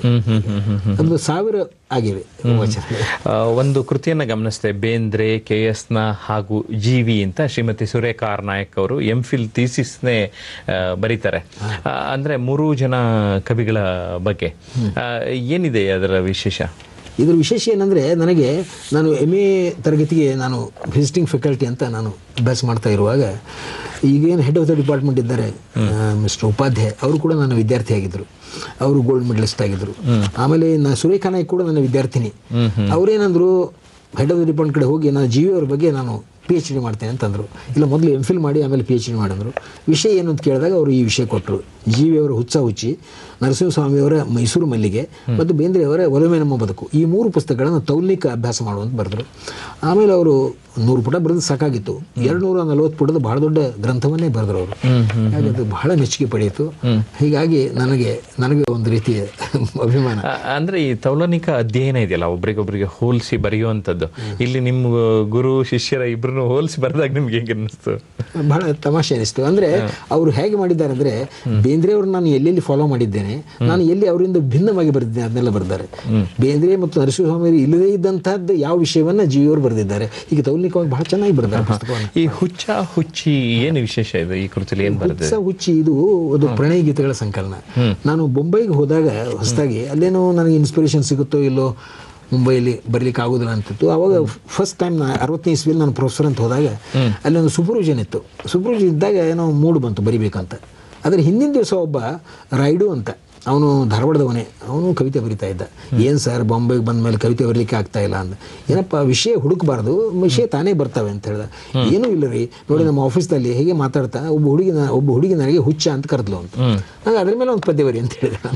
ಒಂದು ಸಾವಿರ ಆಗಿವೆ ವಚನ ಆ, ಒಂದು ಕೃತಿಯನ್ನ ಗಮನಿಸಿದೆ ಬೇಂದ್ರೆ ಕೆ ಎಸ್ನ ಹಾಗೂ ಜೀವಿ ಅಂತ ಶ್ರೀಮತಿ ಸುರೇಖಾರ್ ನಾಯಕ್ ಅವರು ಎಂ ಫಿಲ್ ಥೀಸಿಸ್ನೇ ಆ, ಬರೀತಾರೆ ಆ, ಅಂದ್ರೆ ಮೂರು ಜನ ಕವಿಗಳ ಬಗ್ಗೆ ಆ, ಏನಿದೆ ಅದರ ವಿಶೇಷ ಇದರ ವಿಶೇಷ ಏನಂದರೆ ನನಗೆ ನಾನು ಎಮ್ ಎ ತರಗತಿಗೆ ನಾನು ವಿಸಿಟಿಂಗ್ ಫ್ಯಾಕಲ್ಟಿ ಅಂತ ನಾನು ಅಭ್ಯಾಸ ಮಾಡ್ತಾ ಇರುವಾಗ ಈಗೇನು ಹೆಡ್ ಆಫ್ ದ ಡಿಪಾರ್ಟ್ಮೆಂಟ್ ಇದ್ದಾರೆ ಮಿಸ್ಟರ್ ಉಪಾಧ್ಯಾಯ ಅವರು ಕೂಡ ನನ್ನ ವಿದ್ಯಾರ್ಥಿ ಆಗಿದ್ದರು ಅವರು ಗೋಲ್ಡ್ ಮೆಡಲಿಸ್ಟ್ ಆಗಿದ್ದರು ಆಮೇಲೆ ನಾ ಸುರೇಖಾ ನಾಯ್ಕ್ ಕೂಡ ನನ್ನ ವಿದ್ಯಾರ್ಥಿನಿ ಅವರೇನಂದ್ರು ಹೆಡ್ ಆಫ್ ದ ಡಿಪಾರ್ಟ್ಮೆಂಟ್ ಕಡೆ ಹೋಗಿ ನಾನು ಜೀವಿ ಅವ್ರ ಬಗ್ಗೆ ನಾನು ಪಿ ಎಚ್ ಡಿ ಮಾಡ್ತೇನೆ ಅಂತಂದರು ಇಲ್ಲ ಮೊದಲು ಎಮ್ ಫಿಲ್ ಮಾಡಿ ಆಮೇಲೆ ಪಿ ಎಚ್ ಡಿ ಮಾಡಿದ್ರು ವಿಷಯ ಏನು ಅಂತ ಕೇಳಿದಾಗ ಅವರು ಈ ವಿಷಯ ಕೊಟ್ಟರು ಜೀವಿಯವರ ಹುಚ್ಚ ಹುಚ್ಚಿ ನರಸಿಂಹಸ್ವಾಮಿಯವರ ಮೈಸೂರು ಮಲ್ಲಿಗೆ ಮತ್ತು ಬೇಂದ್ರೆಯವರ ಒಲುಮೆ ನಮ್ಮ ಬದುಕು ಈ ಮೂರು ಪುಸ್ತಕಗಳನ್ನು ತೌಲಿಕ ಅಭ್ಯಾಸ ಮಾಡುವಂತ ಬರೆದರು ಆಮೇಲೆ ಅವರು ನೂರು ಪುಟ ಬರೆದು ಸಾಕಾಗಿತ್ತು ಎರಡು ನೂರ ನಲವತ್ತು ಪುಟದ ಬಹಳ ದೊಡ್ಡ ಗ್ರಂಥವನ್ನೇ ಬರೆದರು ಅವರು ಹಾಗೆ ಅದು ಬಹಳ ಮೆಚ್ಚುಗೆ ಪಡೆಯಿತು ಹೀಗಾಗಿ ನನಗೆ ನನಗೆ ಒಂದು ರೀತಿಯ ಅಭಿಮಾನ ಆ, ಅಂದ್ರೆ ಈ ತೌಲನಿಕ ಅಧ್ಯಯನ ಇದೆಯಲ್ಲ ಒಬ್ರಿಗೊಬ್ರಿಗೆ ಹೋಲಿಸಿ ಬರೆಯುವಂಥದ್ದು ಇಲ್ಲಿ ನಿಮ್ಮ ಗುರು ಶಿಷ್ಯರ ಇಬ್ರನ್ನು ಹೋಲಿಸಿ ಬರೆದಾಗ ನಿಮ್ಗೆ ಹೇಗೆ ಅನ್ನಿಸ್ತು ಬಹಳ ತಮಾಷೆ ಅನಿಸ್ತು ಅಂದರೆ ಅವರು ಹೇಗೆ ಮಾಡಿದ್ದಾರೆ ಅಂದರೆ ಬೇಂದ್ರೆಯವ್ರನ್ನ ನಾನು ಎಲ್ಲೆಲ್ಲಿ ಫಾಲೋ ಮಾಡಿದ್ದೇನೆ ನಾನು ಎಲ್ಲಿ ಅವರಿಂದ ಭಿನ್ನವಾಗಿ ಬರೆದಿದ್ದೇನೆ ಅದನ್ನೆಲ್ಲ ಬರೆದಿದ್ದಾರೆ ಬೇಂದ್ರೆ ಮತ್ತು ನರಸಿಂಹಸ್ವಾಮಿ ಇಲ್ಲದೇ ಇದ್ದಂತಹದ್ದು ಯಾವ ವಿಷಯವನ್ನ ಜೀವಿಯವರು ಬರೆದಿದ್ದಾರೆ ಈಗ ತೌಲಿಕವಾಗಿ ಬಹಳ ಚೆನ್ನಾಗಿ ಬರೆದಿದ್ದಾರೆ ಪುಸ್ತಕವನ್ನು ಈ ಹುಚ್ಚ ಹುಚ್ಚಿ ಏನು ವಿಶೇಷ ಇದೆ ಈ ಕೃತಿಲಿ ಏನ್ ಬರೆದಿದೆ ಹುಚ್ಚ ಹುಚ್ಚಿ ಇದು ಒಂದು ಪ್ರಣಯ ಗೀತೆಗಳ ಸಂಕಲನ ನಾನು ಬೊಂಬೈಗೆ ಹೋದಾಗ ಹೊಸದಾಗಿ ಅಲ್ಲೇನೋ ನನಗೆ ಇನ್ಸ್ಪಿರೇಷನ್ ಸಿಗುತ್ತೋ ಇಲ್ಲೋ ಮುಂಬೈಲಿ ಬರ್ಲಿಕ್ಕೆ ಆಗೋದಿಲ್ಲ ಅಂತಿತ್ತು ಅವಾಗ ಫಸ್ಟ್ ಟೈಮ್ ನಾ ಅರವತ್ತನೇ ಇಸ್ವಿಯಲ್ಲಿ ನಾನು ಪ್ರೊಫೆಸರ್ ಅಂತ ಹೋದಾಗ ಅಲ್ಲಿ ಒಂದು ಸುಬ್ರೂಜನ್ ಇತ್ತು ಸುಬ್ರೂಜನ್ ಇದ್ದಾಗ ಏನೋ ಮೂಡ್ ಬಂತು ಬರಿಬೇಕಂತ ಅದ್ರ ಹಿಂದಿನ ದಿವಸ ಒಬ್ಬ ರೈಡು ಅಂತ ಅವನು ಧಾರವಾಡದವನೇ ಅವನು ಕವಿತೆ ಬರಿತಾ ಇದ್ದ ಏನು ಸರ್ ಬಾಂಬೆಗೆ ಬಂದ ಮೇಲೆ ಕವಿತೆ ಬರಲಿಕ್ಕೆ ಆಗ್ತಾ ಇಲ್ಲ ಅಂದ ಏನಪ್ಪ ವಿಷಯ ಹುಡುಕಬಾರ್ದು ವಿಷಯ ತಾನೇ ಬರ್ತವೆ ಅಂತ ಹೇಳ್ದ ಏನೂ ಇಲ್ಲ ರೀ ನೋಡಿ ನಮ್ಮ ಆಫೀಸ್ನಲ್ಲಿ ಹೇಗೆ ಮಾತಾಡ್ತಾ ಒಬ್ಬ ಹುಡುಗಿ ನ- ಒಬ್ಬ ಹುಡುಗಿ ನನಗೆ ಹುಚ್ಚ ಅಂತ ಕರೆದ್ಲು ಅಂತ ನಾನು ಅದ್ರ ಮೇಲೆ ಒಂದು ಪದ್ಯ ಬರಿ ಅಂತ ಹೇಳಿದೆ ನಾನು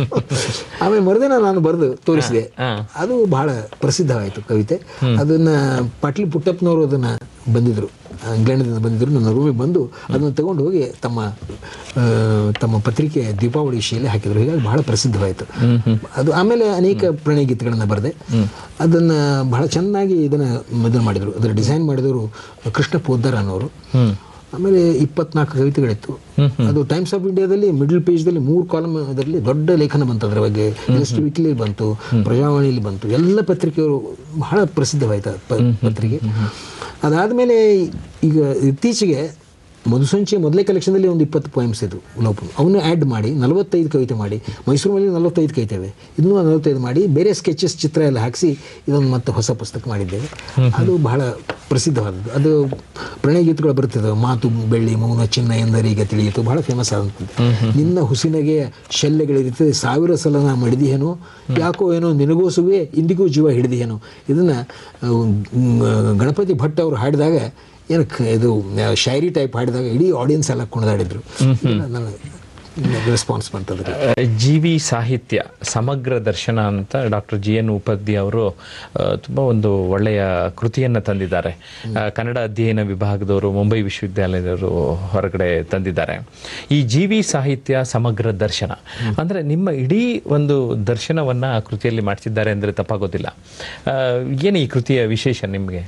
ಆಮೇಲೆ ಮರುದಿನ ನಾನು ಬರೆದು ತೋರಿಸಿದೆ ಅದು ಬಹಳ ಪ್ರಸಿದ್ಧವಾಯಿತು ಕವಿತೆ ಅದನ್ನ ಪಾಟ್ಲಿ ಪುಟ್ಟಪ್ಪನವರು ಅದನ್ನ ಬಂದಿದ್ರು ಇಂಗ್ಲೆಂಡ್ದಿಂದ ಬಂದಿದ್ರು ನನ್ನ ರೂಮಿಗೆ ಬಂದು ಅದನ್ನು ತಗೊಂಡು ಹೋಗಿ ತಮ್ಮ ಆ, ತಮ್ಮ ಪತ್ರಿಕೆ ದೀಪಾವಳಿ ವಿಷಯಲ್ಲಿ ಹಾಕಿದ್ರು ಹೀಗಾಗಿ ಬಹಳ ಪ್ರಸಿದ್ಧವಾಯಿತು ಅದು ಆಮೇಲೆ ಅನೇಕ ಪ್ರಣಯ ಗೀತೆಗಳನ್ನ ಬರೆದೆ ಅದನ್ನ ಬಹಳ ಚೆನ್ನಾಗಿ ಇದನ್ನ ಇದನ್ನ ಮಾಡಿದ್ರು ಅದರ ಡಿಸೈನ್ ಮಾಡಿದವರು ಕೃಷ್ಣ ಪೋದ್ದಾರ ಅನ್ನೋರು ಆಮೇಲೆ ಇಪ್ಪತ್ನಾಲ್ಕು ಕವಿತೆಗಳಿತ್ತು ಅದು ಟೈಮ್ಸ್ ಆಫ್ ಇಂಡಿಯಾದಲ್ಲಿ ಮಿಡಲ್ ಪೇಜ್ದಲ್ಲಿ ಮೂರು ಕಾಲಮ್ ಅದರಲ್ಲಿ ದೊಡ್ಡ ಲೇಖನ ಬಂತು ಅದರ ಬಗ್ಗೆ ನ್ಯೂಸ್ ವೀಕ್ಲಿ ಬಂತು ಪ್ರಜಾವಾಣಿಯಲ್ಲಿ ಬಂತು ಎಲ್ಲ ಪತ್ರಿಕೆಯವರು ಬಹಳ ಪ್ರಸಿದ್ಧವಾಯ್ತು ಆ ಪ- ಪತ್ರಿಕೆ ಅದಾದಮೇಲೆ ಈಗ ಇತ್ತೀಚೆಗೆ ಮಧುಸಂಚಿ ಮೊದಲೇ ಕಲೆಕ್ಷನಲ್ಲಿ ಒಂದು ಇಪ್ಪತ್ತು ಪೋಯಮ್ಸ್ ಇದ್ವು ಲೋಪು ಅವನು ಆ್ಯಡ್ ಮಾಡಿ ನಲವತ್ತೈದು ಕವಿತೆ ಮಾಡಿ ಮೈಸೂರಿನಲ್ಲಿ ನಲವತ್ತೈದು ಕವಿತೆ ಇವೆ ಇದನ್ನು ನಲವತ್ತೈದು ಮಾಡಿ ಬೇರೆ ಸ್ಕೆಚಸ್ ಚಿತ್ರ ಎಲ್ಲ ಹಾಕಿಸಿ ಇದೊಂದು ಮತ್ತೆ ಹೊಸ ಪುಸ್ತಕ ಮಾಡಿದ್ದೇವೆ ಅದು ಬಹಳ ಪ್ರಸಿದ್ಧವಾದದ್ದು ಅದು ಪ್ರಣಯ ಗೀತೆಗಳು ಬರ್ತಿದ್ದವು ಮಾತು ಬೆಳ್ಳಿ ಮೌನ ಚಿನ್ನ ಎಂದರೀಗ ತಿಳಿಯಿತು ಬಹಳ ಫೇಮಸ್ ಆದಂಥದ್ದು ನಿನ್ನ ಹುಸಿನಗೆ ಶಲ್ಯಗಳಿರುತ್ತದೆ ಸಾವಿರ ಸಲ ನಾ ಮಡಿದಿಯೇನೋ ಯಾಕೋ ಏನೋ ನಿನಗೋಸುವೆ ಇಂದಿಗೂ ಜೀವ ಹಿಡಿದಿಯೇನೋ ಇದನ್ನ ಆ, ಮ್, ಗಣಪತಿ ಭಟ್ ಅವರು ಹಾಡಿದಾಗ ಏನು ಕ- ಇದು ಆ, ಶಾಯರಿ ಟೈಪ್ ಹಾಡಿದಾಗ ಇಡೀ ಆಡಿಯನ್ಸ್ ಎಲ್ಲ ಕುಣಿದಾಡಿದ್ರು ನನ್ನ ರೆಸ್ಪಾನ್ಸ್ ಬಂತದ್ರಿ ಜೀವಿ ಸಾಹಿತ್ಯ ಸಮಗ್ರ ದರ್ಶನ ಅಂತ ಡಾಕ್ಟರ್ ಜಿ ಎನ್ ಉಪಾಧ್ಯ ಅವರು ಆ, ತುಂಬ ಒಂದು ಒಳ್ಳೆಯ ಕೃತಿಯನ್ನು ತಂದಿದ್ದಾರೆ ಆ, ಕನ್ನಡ ಅಧ್ಯಯನ ವಿಭಾಗದವರು ಮುಂಬೈ ವಿಶ್ವವಿದ್ಯಾಲಯದವರು ಹೊರಗಡೆ ತಂದಿದ್ದಾರೆ ಈ ಜೀವಿ ಸಾಹಿತ್ಯ ಸಮಗ್ರ ದರ್ಶನ ಅಂದರೆ ನಿಮ್ಮ ಇಡೀ ಒಂದು ದರ್ಶನವನ್ನು ಆ ಕೃತಿಯಲ್ಲಿ ಮಾಡಿಸಿದ್ದಾರೆ ಅಂದರೆ ತಪ್ಪಾಗೋದಿಲ್ಲ ಆ, ಏನು ಈ ಕೃತಿಯ ವಿಶೇಷ ನಿಮಗೆ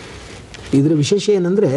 ಇದರ ವಿಶೇಷ ಏನಂದರೆ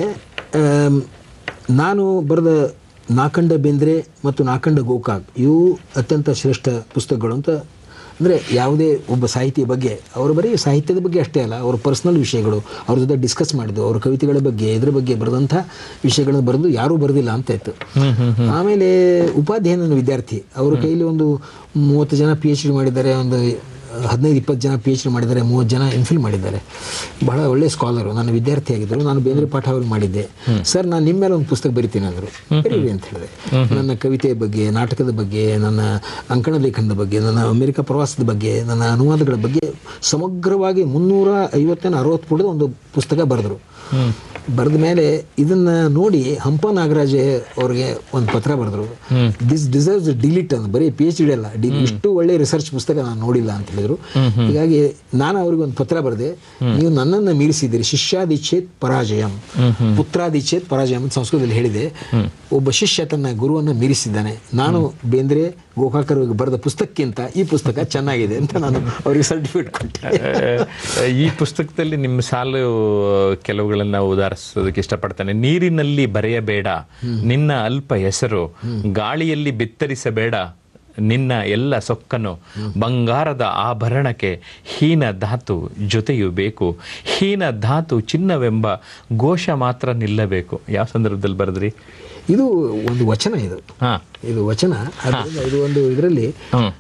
ನಾನು ಬರೆದ ನಾಕಂಡ ಬೇಂದ್ರೆ ಮತ್ತು ನಾಕಂಡ ಗೋಕಾಕ್ ಇವು ಅತ್ಯಂತ ಶ್ರೇಷ್ಠ ಪುಸ್ತಕಗಳು ಅಂತ ಅಂದರೆ ಯಾವುದೇ ಒಬ್ಬ ಸಾಹಿತಿಯ ಬಗ್ಗೆ ಅವರು ಬರೀ ಸಾಹಿತ್ಯದ ಬಗ್ಗೆ ಅಷ್ಟೇ ಅಲ್ಲ ಅವರ ಪರ್ಸ್ನಲ್ ವಿಷಯಗಳು ಅವ್ರ ಜೊತೆ ಡಿಸ್ಕಸ್ ಮಾಡಿದ್ದು ಅವ್ರ ಕವಿತೆಗಳ ಬಗ್ಗೆ ಇದ್ರ ಬಗ್ಗೆ ಬರೆದಂಥ ವಿಷಯಗಳನ್ನು ಬರೆದು ಯಾರೂ ಬರೆದಿಲ್ಲ ಅಂತ ಇತ್ತು ಆಮೇಲೆ ಉಪಾಧ್ಯಾಯ ನನ್ನ ವಿದ್ಯಾರ್ಥಿ ಅವ್ರ ಕೈಲಿ ಒಂದು ಮೂವತ್ತು ಜನ ಪಿ ಎಚ್ ಡಿ ಮಾಡಿದ್ದಾರೆ ಒಂದು ಹದಿನೈದು ಇಪ್ಪತ್ತು ಜನ ಪಿ ಎಚ್ ಡಿ ಮಾಡಿದ್ದಾರೆ ಮೂವತ್ತು ಜನ ಎನ್ಫಿಲ್ ಮಾಡಿದ್ದಾರೆ ಬಹಳ ಒಳ್ಳೆ ಸ್ಕಾಲರು ನನ್ನ ವಿದ್ಯಾರ್ಥಿ ಆಗಿದ್ದರು ನಾನು ಬೇಂದ್ರೆ ಪಾಠ ಅವ್ರಿಗೆ ಮಾಡಿದ್ದೆ ಸರ್ ನಾನು ನಿಮ್ಮ ಮೇಲೆ ಒಂದು ಪುಸ್ತಕ ಬರಿತೀನಿ ಅಂದರು ಬರೀರಿ ಅಂತ ಹೇಳಿದೆ ನನ್ನ ಕವಿತೆಯ ಬಗ್ಗೆ ನಾಟಕದ ಬಗ್ಗೆ ನನ್ನ ಅಂಕಣ ಲೇಖನದ ಬಗ್ಗೆ ನನ್ನ ಅಮೆರಿಕ ಪ್ರವಾಸದ ಬಗ್ಗೆ ನನ್ನ ಅನುವಾದಗಳ ಬಗ್ಗೆ ಸಮಗ್ರವಾಗಿ ಮುನ್ನೂರ ಐವತ್ತೇನು ಅರವತ್ತು ಪುಟದ ಒಂದು ಪುಸ್ತಕ ಬರೆದರು ಬರೆದ ಮೇಲೆ ಇದನ್ನ ನೋಡಿ ಹಂಪ ನಾಗರಾಜ್ ಅವ್ರಿಗೆ ಒಂದು ಪತ್ರ ಬರೆದ್ರು ದಿಸ್ ಡಿಸರ್ವ್ಸ್ ಡಿಲೀಟ್ ಅಂತ ಬರೀ ಪಿ ಎಚ್ ಡಿ ಅಲ್ಲ ಡಿ- ಇಷ್ಟು ಒಳ್ಳೆ ರಿಸರ್ಚ್ ಪುಸ್ತಕ ನಾನು ನೋಡಿಲ್ಲ ಅಂತ ಹೇಳಿದ್ರು ಹೀಗಾಗಿ ನಾನು ಅವ್ರಿಗೆ ಒಂದು ಪತ್ರ ಬರೆದೆ ನೀವು ನನ್ನನ್ನು ಮೀರಿಸಿದ್ದೀರಿ ಶಿಷ್ಯಾದಿಚ್ಛೇತ್ ಪರಾಜಯಂ ಪುತ್ರಾದಿಚ್ಛೇತ್ ಪರಾಜಯಂ ಅಂತ ಸಂಸ್ಕೃತದಲ್ಲಿ ಹೇಳಿದೆ ಒಬ್ಬ ಶಿಷ್ಯ ತನ್ನ ಗುರುವನ್ನು ಮೀರಿಸಿದ್ದಾನೆ ನಾನು ಬೇಂದ್ರೆ ಗೋಕಾಕರ್ ಬರೆದ ಪುಸ್ತಕಕ್ಕಿಂತ ಈ ಪುಸ್ತಕ ಚೆನ್ನಾಗಿದೆ ಅಂತ ನಾನು ಅವರಿಗೆ ಸರ್ಟಿಫಿಕೇಟ್ ಕೊಟ್ಟೆ ಈ ಪುಸ್ತಕದಲ್ಲಿ ನಿಮ್ಮ ಸಾಲು ಕೆಲವುಗಳನ್ನ ಉದಾಹರಿಸೋದಕ್ಕೆ ಇಷ್ಟಪಡ್ತಾನೆ ನೀರಿನಲ್ಲಿ ಬರೆಯಬೇಡ ನಿನ್ನ ಅಲ್ಪ ಹೆಸರು ಗಾಳಿಯಲ್ಲಿ ಬಿತ್ತರಿಸಬೇಡ ನಿನ್ನ ಎಲ್ಲ ಸೊಕ್ಕನು ಬಂಗಾರದ ಆಭರಣಕ್ಕೆ ಹೀನ ಧಾತು ಜೊತೆಯು ಬೇಕು ಹೀನ ಧಾತು ಚಿನ್ನವೆಂಬ ಘೋಷ ಮಾತ್ರ ನಿಲ್ಲಬೇಕು ಯಾವ ಸಂದರ್ಭದಲ್ಲಿ ಬರೆದ್ರಿ ಇದು ಒಂದು ವಚನ ಇದು ಹಾ ಇದು ವಚನ ಆದ್ದರಿಂದ ಇದು ಒಂದು ಇದರಲ್ಲಿ ಹ್ಮ್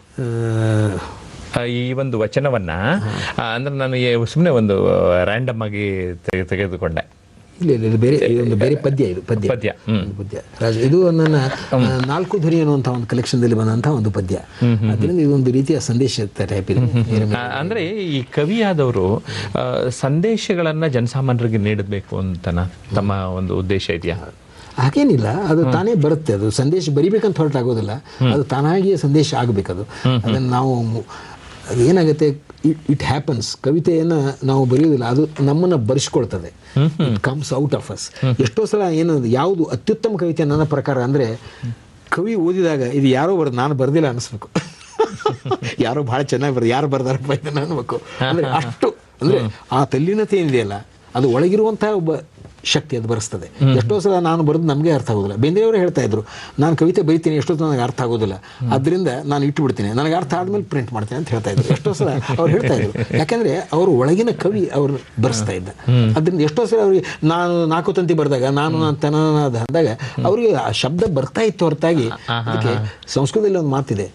ಆ, ಈ ಒಂದು ವಚನವನ್ನ ಆ, ಅಂದ್ರೆ ನಾನು ಸುಮ್ಮನೆ ಒಂದು ರ್ಯಾಂಡಮ್ ಆಗಿ ತೆಗೆ- ತೆಗೆದುಕೊಂಡೆ ಇಲ್ಲ ಇಲ್ಲ ಇದು ಬೇರೆ ಇದೊಂದು ಬೇರೆ ಪದ್ಯ ಇದು ಪದ್ಯ ಪದ್ಯ ಹ್ಮ್ ಒಂದು ಪದ್ಯ ರಾಜ ಇದು ನನ್ನ ಆ, ನಾಲ್ಕು ಧ್ವನಿ ಅನ್ನುವಂಥ ಒಂದು ಕಲೆಕ್ಷನ್ದಲ್ಲಿ ಬಂದಂತಹ ಒಂದು ಪದ್ಯ ಅದರಿಂದ ಇದೊಂದು ರೀತಿಯ ಸಂದೇಶ ಟೈಪ್ ಇದೆ ಆ, ಅಂದ್ರೆ ಈ ಕವಿಯಾದವರು ಆ, ಸಂದೇಶಗಳನ್ನ ಜನಸಾಮಾನ್ಯರಿಗೆ ನೀಡಬೇಕು ಅಂತನ ತಮ್ಮ ಒಂದು ಉದ್ದೇಶ ಇದೆಯಾ ಹಾಗೇನಿಲ್ಲ ಅದು ತಾನೇ ಬರುತ್ತೆ ಅದು ಸಂದೇಶ ಬರಿಬೇಕಂತ ಹೊರಟಾಗೋದಿಲ್ಲ ಅದು ತಾನಾಗಿಯೇ ಸಂದೇಶ ಆಗಬೇಕದು ಅದನ್ನು ನಾವು ಮು- ಅದು ಏನಾಗುತ್ತೆ ಇಟ್ ಹ್ಯಾಪನ್ಸ್ ಕವಿತೆಯನ್ನ ನಾವು ಬರೆಯೋದಿಲ್ಲ ಅದು ನಮ್ಮನ್ನ ಬರೆಸ್ಕೊಳ್ತದೆ it comes out of us ಎಷ್ಟೋ ಸಲ ಏನು ಯಾವುದು ಅತ್ಯುತ್ತಮ ಕವಿತೆ ನನ್ನ ಪ್ರಕಾರ ಅಂದ್ರೆ ಕವಿ ಓದಿದಾಗ ಇದು ಯಾರೋ ಬರ್ದು ನಾನು ಬರ್ದಿಲ್ಲ ಅನಿಸ್ಬೇಕು ಯಾರೋ ಬಹಳ ಚೆನ್ನಾಗಿ ಬರ್ದು ಯಾರು ಬರ್ದಾರಪ್ಪ ಇದನ್ನ ಅನ್ಬೇಕು ಅಂದ್ರೆ ಅಷ್ಟು ಅಂದ್ರೆ ಆ ತಲ್ಲೀನತೆ ಏನಿದೆಯಲ್ಲ ಅದು ಒಳಗಿರುವಂತಹ ಒಬ್ಬ ಶಕ್ತಿ ಅದು ಬರೆಸ್ತದೆ ಎಷ್ಟೋ ಸಲ ನಾನು ಬರೆದು ನಮಗೆ ಅರ್ಥ ಆಗೋದಿಲ್ಲ ಬೇಂದ್ರೆಯವರು ಹೇಳ್ತಾ ಇದ್ರು ನಾನು ಕವಿತೆ ಬರೀತೀನಿ ಎಷ್ಟೊತ್ತು ನನಗೆ ಅರ್ಥ ಆಗೋದಿಲ್ಲ ಅದರಿಂದ ನಾನು ಇಟ್ಟು ಬಿಡ್ತೀನಿ ನನಗೆ ಅರ್ಥ ಆದ್ಮೇಲೆ ಪ್ರಿಂಟ್ ಮಾಡ್ತೀನಿ ಅಂತ ಹೇಳ್ತಾ ಇದ್ರು ಎಷ್ಟೋ ಸಲ ಅವ್ರು ಹೇಳ್ತಾ ಇದ್ರು ಯಾಕಂದ್ರೆ ಅವರು ಒಳಗಿನ ಕವಿ ಅವರು ಬರೆಸ್ತಾ ಇದ್ದ ಅದರಿಂದ ಎಷ್ಟೋ ಸಲ ಅವ್ರಿಗೆ ನಾನು ನಾಲ್ಕು ತಂತಿ ಬರೆದಾಗ ನಾನು ನಾನು ತನನಾದ ಅಂದಾಗ ಅವರಿಗೆ ಆ ಶಬ್ದ ಬರ್ತಾ ಇತ್ತು ಹೊರತಾಗಿ ಅದಕ್ಕೆ ಸಂಸ್ಕೃತದಲ್ಲಿ ಒಂದು ಮಾತಿದೆ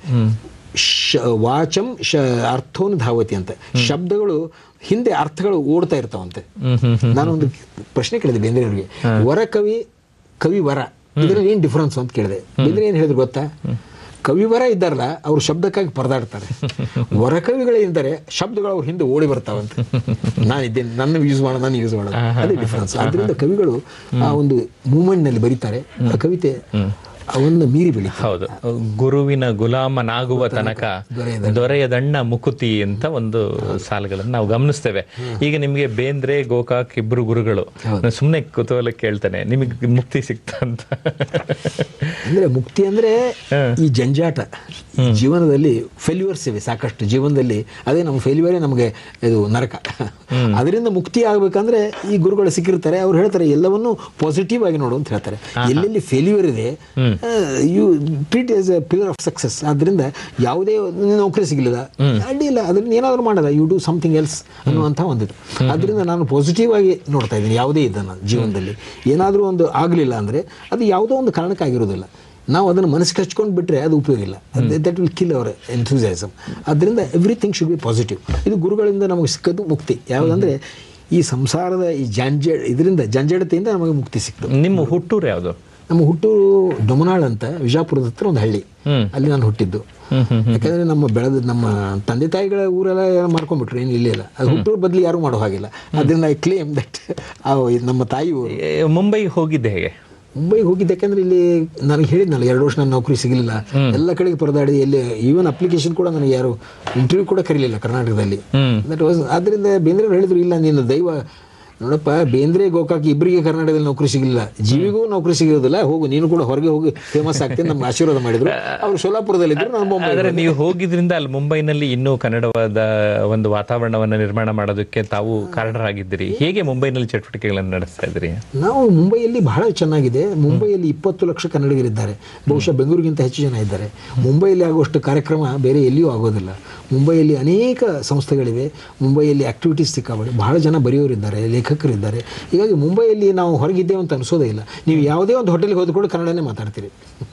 ಶ ವಾಚಂ ಶ ಅರ್ಥೋನ್ ಧಾವತಿ ಅಂತ ಶಬ್ದಗಳು ಹಿಂದೆ ಅರ್ಥಗಳು ಓಡ್ತಾ ಇರ್ತಾವಂತೆ ನಾನು ಒಂದು ಪ್ರಶ್ನೆ ಕೇಳಿದೆ ಬೇಂದ್ರೆಯವ್ರಿಗೆ ವರ ಕವಿ ಕವಿ ವರ ಇದರಲ್ಲಿ ಏನು ಡಿಫ್ರೆನ್ಸ್ ಅಂತ ಕೇಳಿದೆ ಬೇಂದ್ರೆ ಏನು ಹೇಳಿದ್ರು ಗೊತ್ತಾ ಕವಿವರ ಇದ್ದಾರಲ್ಲ ಅವ್ರು ಶಬ್ದಕ್ಕಾಗಿ ಪರದಾಡ್ತಾರೆ ವರಕವಿಗಳಿದ್ದಾರೆ ಶಬ್ದಗಳು ಅವ್ರ ಹಿಂದೆ ಓಡಿ ಬರ್ತಾವಂತೆ ನಾನಿದ್ದೇನೆ ನನ್ನ ಯೂಸ್ ಮಾಡೋದು ನಾನು ಯೂಸ್ ಮಾಡೋದು ಅದೇ ಡಿಫ್ರೆನ್ಸ್ ಅದರಿಂದ ಕವಿಗಳು ಆ ಒಂದು ಮೂಮೆಂಟ್ನಲ್ಲಿ ಬರೀತಾರೆ ಆ ಕವಿತೆ ಅವನ್ನ ಮೀರಿ ಬೆಳೀತಾರೆ ಹೌದು ಗುರುವಿನ ಗುಲಾಮನಾಗುವ ತನಕ ದೊರೆಯದಣ್ಣ ಮುಕುತಿ ಅಂತ ಒಂದು ಸಾಲುಗಳನ್ನು ನಾವು ಗಮನಿಸ್ತೇವೆ ಈಗ ನಿಮಗೆ ಬೇಂದ್ರೆ ಗೋಕಾಕ್ ಇಬ್ರು ಗುರುಗಳು ನಾನು ಸುಮ್ಮನೆ ಕುತೂಹಲ ಕೇಳ್ತಾನೆ ನಿಮಗೆ ಮುಕ್ತಿ ಸಿಕ್ತಾ ಅಂತ ಅಂದ್ರೆ ಮುಕ್ತಿ ಅಂದ್ರೆ ಈ ಜಂಜಾಟ ಈ ಜೀವನದಲ್ಲಿ ಫೇಲ್ಯೂರ್ಸ್ ಇವೆ ಸಾಕಷ್ಟು ಜೀವನದಲ್ಲಿ ಅದೇ ನಮ್ಮ ಫೇಲ್ಯೂರೇ ನಮಗೆ ಇದು ನರಕ ಅದರಿಂದ ಮುಕ್ತಿ ಆಗ್ಬೇಕಂದ್ರೆ ಈ ಗುರುಗಳು ಸಿಕ್ಕಿರ್ತಾರೆ ಅವ್ರು ಹೇಳ್ತಾರೆ ಎಲ್ಲವನ್ನು ಪಾಸಿಟಿವ್ ಆಗಿ ನೋಡು ಅಂತ ಹೇಳ್ತಾರೆ ಎಲ್ಲೆಲ್ಲಿ ಫೇಲ್ಯೂರ್ ಇದೆ you treat as a pillar of success ಅದರಿಂದ ಯಾವುದೇ ಒಂದು ನೌಕರಿ ಸಿಗಲಿಲ್ಲ ಅಡ್ಡಿಲ್ಲ ಅದರಿಂದ ಏನಾದರೂ ಮಾಡಲ್ಲ ಯು ಡೂ ಸಮಥಿಂಗ್ ಎಲ್ಸ್ ಅನ್ನುವಂಥ ಒಂದಿದು ಅದರಿಂದ ನಾನು ಪಾಸಿಟಿವ್ ಆಗಿ ನೋಡ್ತಾ ಇದ್ದೀನಿ ಯಾವುದೇ ಇದನ್ನು ಜೀವನದಲ್ಲಿ ಏನಾದರೂ ಒಂದು ಆಗಲಿಲ್ಲ ಅಂದರೆ ಅದು ಯಾವುದೋ ಒಂದು ಕಾರಣಕ್ಕಾಗಿರೋದಿಲ್ಲ ನಾವು ಅದನ್ನು ಮನಸ್ಸಿಗೆ ಹಚ್ಕೊಂಡು ಬಿಟ್ಟರೆ ಅದು ಉಪಯೋಗ ಇಲ್ಲ that will kill our enthusiasm ಅದರಿಂದ ಎವ್ರಿಥಿಂಗ್ ಶುಡ್ ಬಿ ಪಾಸಿಟಿವ್ ಇದು ಗುರುಗಳಿಂದ ನಮಗೆ ಸಿಕ್ಕದ್ದು ಮುಕ್ತಿ ಯಾವುದಂದ್ರೆ ಈ ಸಂಸಾರದ ಈ ಜಂಜ ಇದರಿಂದ ಜಂಜಡತೆಯಿಂದ ನಮಗೆ ಮುಕ್ತಿ ಸಿಕ್ತು ನಿಮ್ಮ ಹುಟ್ಟೂರು ಯಾವುದು ನಮ್ಮ ಹುಟ್ಟೂರು ಡೊಮನಾಳ್ ಅಂತ ವಿಜಾಪುರದ ಹತ್ರ ಒಂದು ಹಳ್ಳಿ ಅಲ್ಲಿ ನಾನು ಹುಟ್ಟಿದ್ದು ಯಾಕಂದ್ರೆ ನಮ್ಮ ಬೆಳೆದ ನಮ್ಮ ತಂದೆ ತಾಯಿಗಳ ಊರೆಲ್ಲ ಮಾಡ್ಕೊಂಡ್ಬಿಟ್ರು ಏನು ಇಲ್ಲಿಲ್ಲ ಅದು ಹುಟ್ಟೂರು ಬದಲು ಯಾರು ಮಾಡೋ ಹಾಗಿಲ್ಲ ಅದರಿಂದ ಐ ಕ್ಲೇಮ್ ದಟ್ ನಮ್ಮ ತಾಯಿ ಊರು ಏ, ಮುಂಬೈ ಹೋಗಿದ್ದೆ ಹೇಗೆ ಮುಂಬೈಗೆ ಹೋಗಿದ್ದೆ ಯಾಕಂದ್ರೆ ಇಲ್ಲಿ ನನಗೆ ಹೇಳಿದ್ನಲ್ಲ ಎರಡು ವರ್ಷ ನನ್ನ ನೌಕರಿ ಸಿಗಲಿಲ್ಲ ಎಲ್ಲ ಕಡೆಗೆ ಪರದಾಡಿ ಎಲ್ಲಿ ಈವನ್ ಅಪ್ಲಿಕೇಶನ್ ಕೂಡ ನನಗೆ ಯಾರು ಇಂಟರ್ವ್ಯೂ ಕೂಡ ಕರೀಲಿಲ್ಲ ಕರ್ನಾಟಕದಲ್ಲಿ ದಟ್ ವಾಸ್ ಆದ್ದರಿಂದ ಬೇಂದ್ರೆ ಅವ್ರು ಹೇಳಿದ್ರು ಇಲ್ಲ ನೀನು ದೈವ ನೋಡಪ್ಪ ಬೇಂದ್ರೆ ಗೋಕಾಕ್ ಇಬ್ಬರಿಗೆ ಕರ್ನಾಟಕದಲ್ಲಿ ನೌಕರಿ ಸಿಗಲಿಲ್ಲ ಜೀವಿಗೂ ನೌಕರಿ ಸಿಗೋದಿಲ್ಲ ಹೋಗು ನೀನು ಕೂಡ ಹೊರಗೆ ಹೋಗಿ ಫೇಮಸ್ ಆಗ್ತೀನಿ ನಮ್ಗೆ ಆಶೀರ್ವಾದ ಮಾಡಿದ್ರು ಅವ್ರು ಸೋಲಾಪುರದಲ್ಲಿದ್ದರು ನಾನು ಮುಂಬೈ ಆದರೆ ನೀವು ಹೋಗಿದ್ರಿಂದ ಅಲ್ಲಿ ಮುಂಬೈನಲ್ಲಿ ಇನ್ನೂ ಕನ್ನಡವಾದ ಒಂದು ವಾತಾವರಣವನ್ನು ನಿರ್ಮಾಣ ಮಾಡೋದಕ್ಕೆ ತಾವು ಕಾರಣರಾಗಿದ್ದೀರಿ ಹೇಗೆ ಮುಂಬೈನಲ್ಲಿ ಚಟುವಟಿಕೆಗಳನ್ನು ನಡೆಸ್ತಾ ಇದ್ದೀರಿ ನಾವು ಮುಂಬೈಯಲ್ಲಿ ಬಹಳ ಚೆನ್ನಾಗಿದೆ ಮುಂಬೈಯಲ್ಲಿ ಇಪ್ಪತ್ತು ಲಕ್ಷ ಕನ್ನಡಿಗರಿದ್ದಾರೆ ಬಹುಶಃ ಬೆಂಗಳೂರಿಗಿಂತ ಹೆಚ್ಚು ಜನ ಇದ್ದಾರೆ ಮುಂಬೈಯಲ್ಲಿ ಆಗುವಷ್ಟು ಕಾರ್ಯಕ್ರಮ ಬೇರೆ ಎಲ್ಲಿಯೂ ಆಗೋದಿಲ್ಲ ಮುಂಬೈಯಲ್ಲಿ ಅನೇಕ ಸಂಸ್ಥೆಗಳಿವೆ ಮುಂಬೈಯಲ್ಲಿ ಆಕ್ಟಿವಿಟೀಸ್ ಸಿಕ್ಕಾಬಡಿ ಬಹಳ ಜನ ಬರೆಯೋರಿದ್ದಾರೆ ಲೇಖಕರಿದ್ದಾರೆ ಹೀಗಾಗಿ ಮುಂಬೈಯಲ್ಲಿ ನಾವು ಹೊರಗಿದ್ದೇವೆ ಅಂತ ಅನಿಸೋದೇ ಇಲ್ಲ ನೀವು ಯಾವುದೇ ಒಂದು ಹೋಟೆಲ್ಗೆ ಹೋದ್ಕೊಂಡು ಕನ್ನಡನೇ ಮಾತಾಡ್ತೀರಿ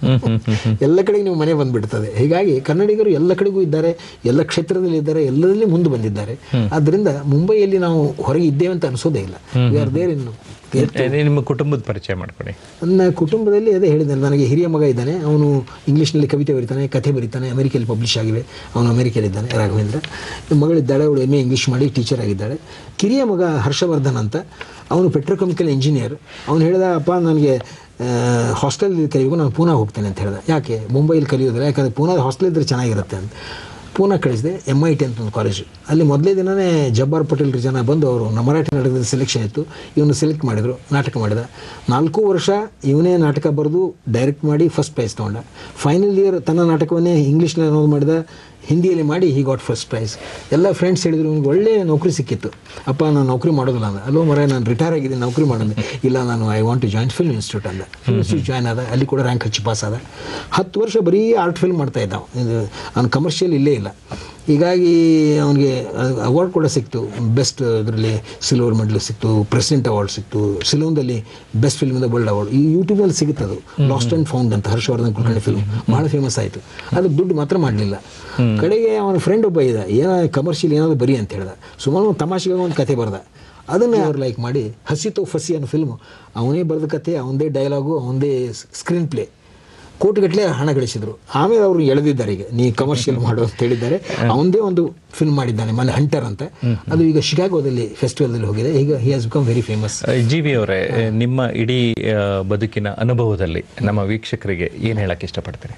ಎಲ್ಲ ಕಡೆಗೆ ನೀವು ಮನೆ ಬಂದ್ಬಿಡ್ತದೆ ಹೀಗಾಗಿ ಕನ್ನಡಿಗರು ಎಲ್ಲ ಕಡೆಗೂ ಇದ್ದಾರೆ ಎಲ್ಲ ಕ್ಷೇತ್ರದಲ್ಲಿ ಇದ್ದಾರೆ ಎಲ್ಲರಲ್ಲಿ ಮುಂದೆ ಬಂದಿದ್ದಾರೆ ಆದ್ದರಿಂದ ಮುಂಬೈಯಲ್ಲಿ ನಾವು ಹೊರಗೆ ಇದ್ದೇವೆ ಅಂತ ಅನಿಸೋದೇ ಇಲ್ಲ ವಿ ಆರ್ ದೇರ್ ಇನ್ನು ಏ, ನಿಮ್ಮ ಕುಟುಂಬದ ಪರಿಚಯ ಮಾಡ್ಕೊಡಿ ನನ್ನ ಕುಟುಂಬದಲ್ಲಿ ಅದೇ ಹೇಳಿದೆ ನನಗೆ ಹಿರಿಯ ಮಗ ಇದ್ದಾನೆ ಅವನು ಇಂಗ್ಲೀಷ್ನಲ್ಲಿ ಕವಿತೆ ಬರೀತಾನೆ ಕಥೆ ಬರೀತಾನೆ ಅಮೆರಿಕಲ್ಲಿ ಪಬ್ಲಿಷ್ ಆಗಿವೆ ಅವನು ಅಮೆರಿಕಲ್ಲಿದ್ದಾನೆ ರಾಘವೇಂದ್ರ ಮಗಳಿದ್ದಾಳೆ ಅವಳು ಎಮ್ ಎ ಇಂಗ್ಲೀಷ್ ಮಾಡಿ ಟೀಚರ್ ಆಗಿದ್ದಾಳೆ ಕಿರಿಯ ಮಗ ಹರ್ಷವರ್ಧನ್ ಅಂತ ಅವನು ಪೆಟ್ರೋಕೆಮಿಕಲ್ ಇಂಜಿನಿಯರ್ ಅವನು ಹೇಳಿದ ಅಪ್ಪ ನನಗೆ ಹಾಸ್ಟೆಲ್ ಕಲಿಯೋದು ನಾನು ಪೂನಾ ಹೋಗ್ತೇನೆ ಅಂತ ಹೇಳಿದ ಯಾಕೆ ಮುಂಬೈಲಿ ಕಲಿಯೋದಿಲ್ಲ ಯಾಕಂದರೆ ಪೂನಾದ ಹಾಸ್ಟೆಲ್ ಇದ್ದರೆ ಚೆನ್ನಾಗಿರುತ್ತೆ ಅಂತ ಪೂನಾ ಕಳಿಸಿದೆ ಎಮ್ ಐ ಟಿ ಅಂತ ಒಂದು ಕಾಲೇಜು ಅಲ್ಲಿ ಮೊದಲೇ ದಿನವೇ ಜಬ್ಬಾರ್ ಪಟೇಲ್ ಜನ ಬಂದು ಅವರು ನಮ್ಮ ಮರಾಠಿ ನಾಟಕದ ಸೆಲೆಕ್ಷನ್ ಇತ್ತು ಇವನು ಸೆಲೆಕ್ಟ್ ಮಾಡಿದರು ನಾಟಕ ಮಾಡಿದ ನಾಲ್ಕು ವರ್ಷ ಇವನೇ ನಾಟಕ ಬರೆದು ಡೈರೆಕ್ಟ್ ಮಾಡಿ ಫಸ್ಟ್ ಪ್ರೈಸ್ ತೊಗೊಂಡ ಫೈನಲ್ ಇಯರ್ ತನ್ನ ನಾಟಕವನ್ನೇ ಇಂಗ್ಲೀಷ್ನಲ್ಲಿ ಅನೌನ್ಸ್ ಮಾಡಿದ ಹಿಂದಿಯಲ್ಲಿ ಮಾಡಿ ಹಿ ಗಾಟ್ ಫಸ್ಟ್ ಪ್ರೈಸ್ ಎಲ್ಲ ಫ್ರೆಂಡ್ಸ್ ಹೇಳಿದ್ರು ನಿಮ್ಗೆ ಒಳ್ಳೆ ನೌಕರಿ ಸಿಕ್ಕಿತ್ತು ಅಪ್ಪ ನಾನು ನೌಕರಿ ಮಾಡೋದಿಲ್ಲ ಅಂದ ಅಲ್ಲೋ ಮರ ನಾನು ರಿಟೈರ್ ಆಗಿದ್ದೀನಿ ನೌಕರಿ ಮಾಡೋದು ಇಲ್ಲ ನಾನು I want to join film institute ಅಂದ ಫಿಲ್ಮ್ ಇನ್ಸ್ಟಿಟ್ಯೂಟ್ ಜಾಯ್ನ್ ಆದ ಅಲ್ಲಿ ಕೂಡ ರ್ಯಾಂಕ್ ಹಚ್ಚಿ ಪಾಸ್ ಆದ ಹತ್ತು ವರ್ಷ ಬರೀ ಆರ್ಟ್ ಫಿಲ್ಮ್ ಮಾಡ್ತಾ ಇದ್ದ ಇದು ಅವ್ನು ಕಮರ್ಷಿಯಲ್ ಇಲ್ಲೇ ಇಲ್ಲ ಹೀಗಾಗಿ ಅವನಿಗೆ ಅವಾರ್ಡ್ ಕೂಡ ಸಿಕ್ತು ಬೆಸ್ಟ್ ಇದರಲ್ಲಿ ಸಿಲ್ವರ್ ಮೆಡಲ್ ಸಿಕ್ತು ಪ್ರೆಸಿಡೆಂಟ್ ಅವಾರ್ಡ್ ಸಿಕ್ತು ಸಿಲೋನ್ದಲ್ಲಿ ಬೆಸ್ಟ್ ಫಿಲ್ಮ್ ಇಂದ ವರ್ಲ್ಡ್ ಅವಾರ್ಡ್ ಈ ಯೂಟ್ಯೂಬಲ್ಲಿ ಸಿಗುತ್ತೆ ಅದು ಲಾಸ್ಟ್ ಆ್ಯಂಡ್ ಫೌಂಡ್ ಅಂತ ಹರ್ಷವರ್ಧನ್ ಕುಲಕರ್ಣಿ ಫಿಲ್ಮ್ ಭಾಳ ಫೇಮಸ್ ಆಯಿತು ಅದು ದುಡ್ಡು ಮಾತ್ರ ಮಾಡಲಿಲ್ಲ ಕಡೆಗೆ ಅವನ ಫ್ರೆಂಡ್ ಒಬ್ಬ ಇದ್ದ ಏನೋ ಕಮರ್ಷಿಯಲ್ ಏನಾದರೂ ಬರಿ ಅಂತ ಹೇಳ್ದ ಸುಮಾರು ಒಂದು ತಮಾಷೆಗೆ ಒಂದು ಕತೆ ಬರ್ದ ಅದನ್ನೇ ಅವ್ರು ಲೈಕ್ ಮಾಡಿ ಹಸಿತೋ ಫಸಿ ಅನ್ನೋ ಫಿಲ್ಮು ಅವನೇ ಬರೆದ ಕತೆ ಅವನದೇ ಡೈಲಾಗು ಅವನದೇ ಸ್ಕ್ರೀನ್ ಪ್ಲೇ ಕೋಟಿಗಟ್ಟಲೆ ಹಣ ಗಳಿಸಿದ್ರು ಆಮೇಲೆ ಅವರು ಎಳೆದಿದ್ದಾರೆ ಈಗ ನೀ ಕಮರ್ಷಿಯಲ್ ಮಾಡು ಅಂತ ಹೇಳಿದ್ದಾರೆ ಅವನದೇ ಒಂದು ಫಿಲ್ಮ್ ಮಾಡಿದ್ದಾನೆ ಮನೆ ಹಂಟರ್ ಅಂತ ಅದು ಈಗ ಶಿಕಾಗೋದಲ್ಲಿ ಫೆಸ್ಟಿವಲ್ದಲ್ಲಿ ಹೋಗಿದೆ ಈಗ he has become very famous G V ಅವರೇ ನಿಮ್ಮ ಇಡೀ ಆ, ಬದುಕಿನ ಅನುಭವದಲ್ಲಿ ನಮ್ಮ ವೀಕ್ಷಕರಿಗೆ ಏನು ಹೇಳಕ್ಕೆ ಇಷ್ಟಪಡ್ತೀರಿ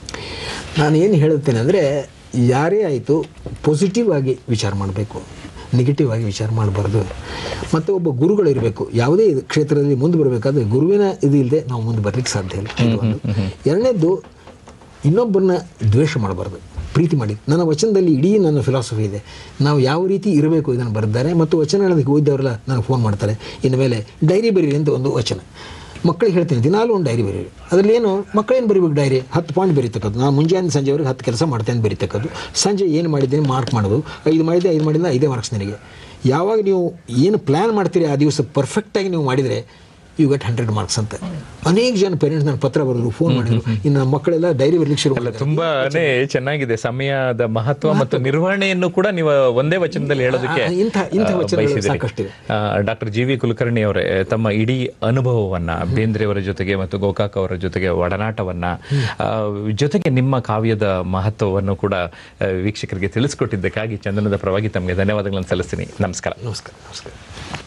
ನಾನು ಏನು ಹೇಳುತ್ತೇನೆ ಅಂದರೆ ಯಾರೇ ಆಯಿತು ಪಾಸಿಟಿವ್ ಆಗಿ ವಿಚಾರ ಮಾಡಬೇಕು ನೆಗೆಟಿವ್ ಆಗಿ ವಿಚಾರ ಮಾಡಬಾರ್ದು ಮತ್ತು ಒಬ್ಬ ಗುರುಗಳಿರಬೇಕು ಯಾವುದೇ ಇದು ಕ್ಷೇತ್ರದಲ್ಲಿ ಮುಂದೆ ಬರಬೇಕಾದ್ರೆ ಗುರುವಿನ ಇದು ಇಲ್ಲದೆ ನಾವು ಮುಂದೆ ಬರಲಿಕ್ಕೆ ಸಾಧ್ಯ ಇಲ್ಲ ಇದು ಒಂದು ಎರಡನೇದ್ದು ಇನ್ನೊಬ್ಬರನ್ನ ದ್ವೇಷ ಮಾಡಬಾರ್ದು ಪ್ರೀತಿ ಮಾಡಿ ನನ್ನ ವಚನದಲ್ಲಿ ಇಡೀ ನನ್ನ ಫಿಲಾಸಫಿ ಇದೆ ನಾವು ಯಾವ ರೀತಿ ಇರಬೇಕು ಇದನ್ನು ಬರೆದಿದ್ದಾರೆ ಮತ್ತು ವಚನಗಳನ್ನು ಓದಿದವರೆಲ್ಲ ನನಗೆ ಫೋನ್ ಮಾಡ್ತಾರೆ ಇನ್ನು ಮೇಲೆ ಡೈರಿ ಬರೀರಿ ಅಂತ ಒಂದು ವಚನ ಮಕ್ಕಳಿಗೆ ಹೇಳ್ತೀನಿ ದಿನಾಲೂ ಒಂದು ಡೈರಿ ಬರೀರಿ ಅದರಲ್ಲಿ ಏನು ಮಕ್ಕಳೇನು ಬರೀಬೇಕು ಡೈರಿ ಹತ್ತು ಪಾಯಿಂಟ್ ಬರೀತಕ್ಕದ್ದು ನಾನು ಮುಂಜಾನೆ ಸಂಜೆವರೆಗೆ ಹತ್ತು ಕೆಲಸ ಮಾಡ್ತೇನೆ ಬರೀತಕ್ಕದ್ದು ಸಂಜೆ ಏನು ಮಾಡಿದ್ದೇನೆ ಮಾರ್ಕ್ ಮಾಡೋದು ಐದು ಮಾಡಿದೆ ಐದು ಮಾಡಿಲ್ಲ ಐದೇ ಮಾರ್ಕ್ಸ್ ನನಗೆ ಯಾವಾಗ ನೀವು ಏನು ಪ್ಲ್ಯಾನ್ ಮಾಡ್ತೀರಿ ಆ ದಿವಸ ಪರ್ಫೆಕ್ಟಾಗಿ ನೀವು ಮಾಡಿದರೆ ಯು ಗೆಟ್ ಹಂಡ್ರೆಡ್ ಮಾರ್ಕ್ಸ್ ಅಂತ ಅನೇಕ ಜನ ಪೇರೆಂಟ್ಸ್ ನನ್ನ ಪತ್ರ ಬರೆದ್ರು ಫೋನ್ ಮಾಡಿದ್ರು ಇನ್ನು ನಮ್ಮ ಮಕ್ಕಳೆಲ್ಲ ಡೈರಿ ಬರಲಿಕ್ಕೆ ಶುರು ಮಾಡಿದ್ದಾರೆ. ತುಂಬಾನೇ ಚೆನ್ನಾಗಿದೆ ಸಮಯದ ಮಹತ್ವ ಮತ್ತು ನಿರ್ವಹಣೆಯನ್ನು ಕೂಡ ನೀವು ಒಂದೇ ವಚನದಲ್ಲಿ ಹೇಳೋದಕ್ಕೆ ಆ, ಇಂಥ ಇಂಥ ಆ, ವಚನಗಳು ಬಯಸಿದ್ದೀರಿ. ಸಾಕಷ್ಟಿವೆ ಆ, ಡಾಕ್ಟರ್ ಜಿ ವಿ ಕುಲಕರ್ಣಿ ಅವರೇ ತಮ್ಮ ಇಡೀ ಅನುಭವವನ್ನ ಬೇಂದ್ರೆಯವರ ಜೊತೆಗೆ ಮತ್ತು ಗೋಕಾಕ್ ಅವರ ಜೊತೆಗೆ ಒಡನಾಟವನ್ನ ಆ, ಜೊತೆಗೆ ನಿಮ್ಮ ಕಾವ್ಯದ ಮಹತ್ವವನ್ನು ಕೂಡ ಆ, ವೀಕ್ಷಕರಿಗೆ ತಿಳಿಸ್ಕೊಟ್ಟಿದ್ದಕ್ಕಾಗಿ ಚಂದನದ ಪರವಾಗಿ ತಮಗೆ ಧನ್ಯವಾದಗಳನ್ನು ಸಲ್ಲಿಸ್ತೀನಿ ನಮಸ್ಕಾರ ನಮಸ್ಕಾರ ನಮಸ್ಕಾರ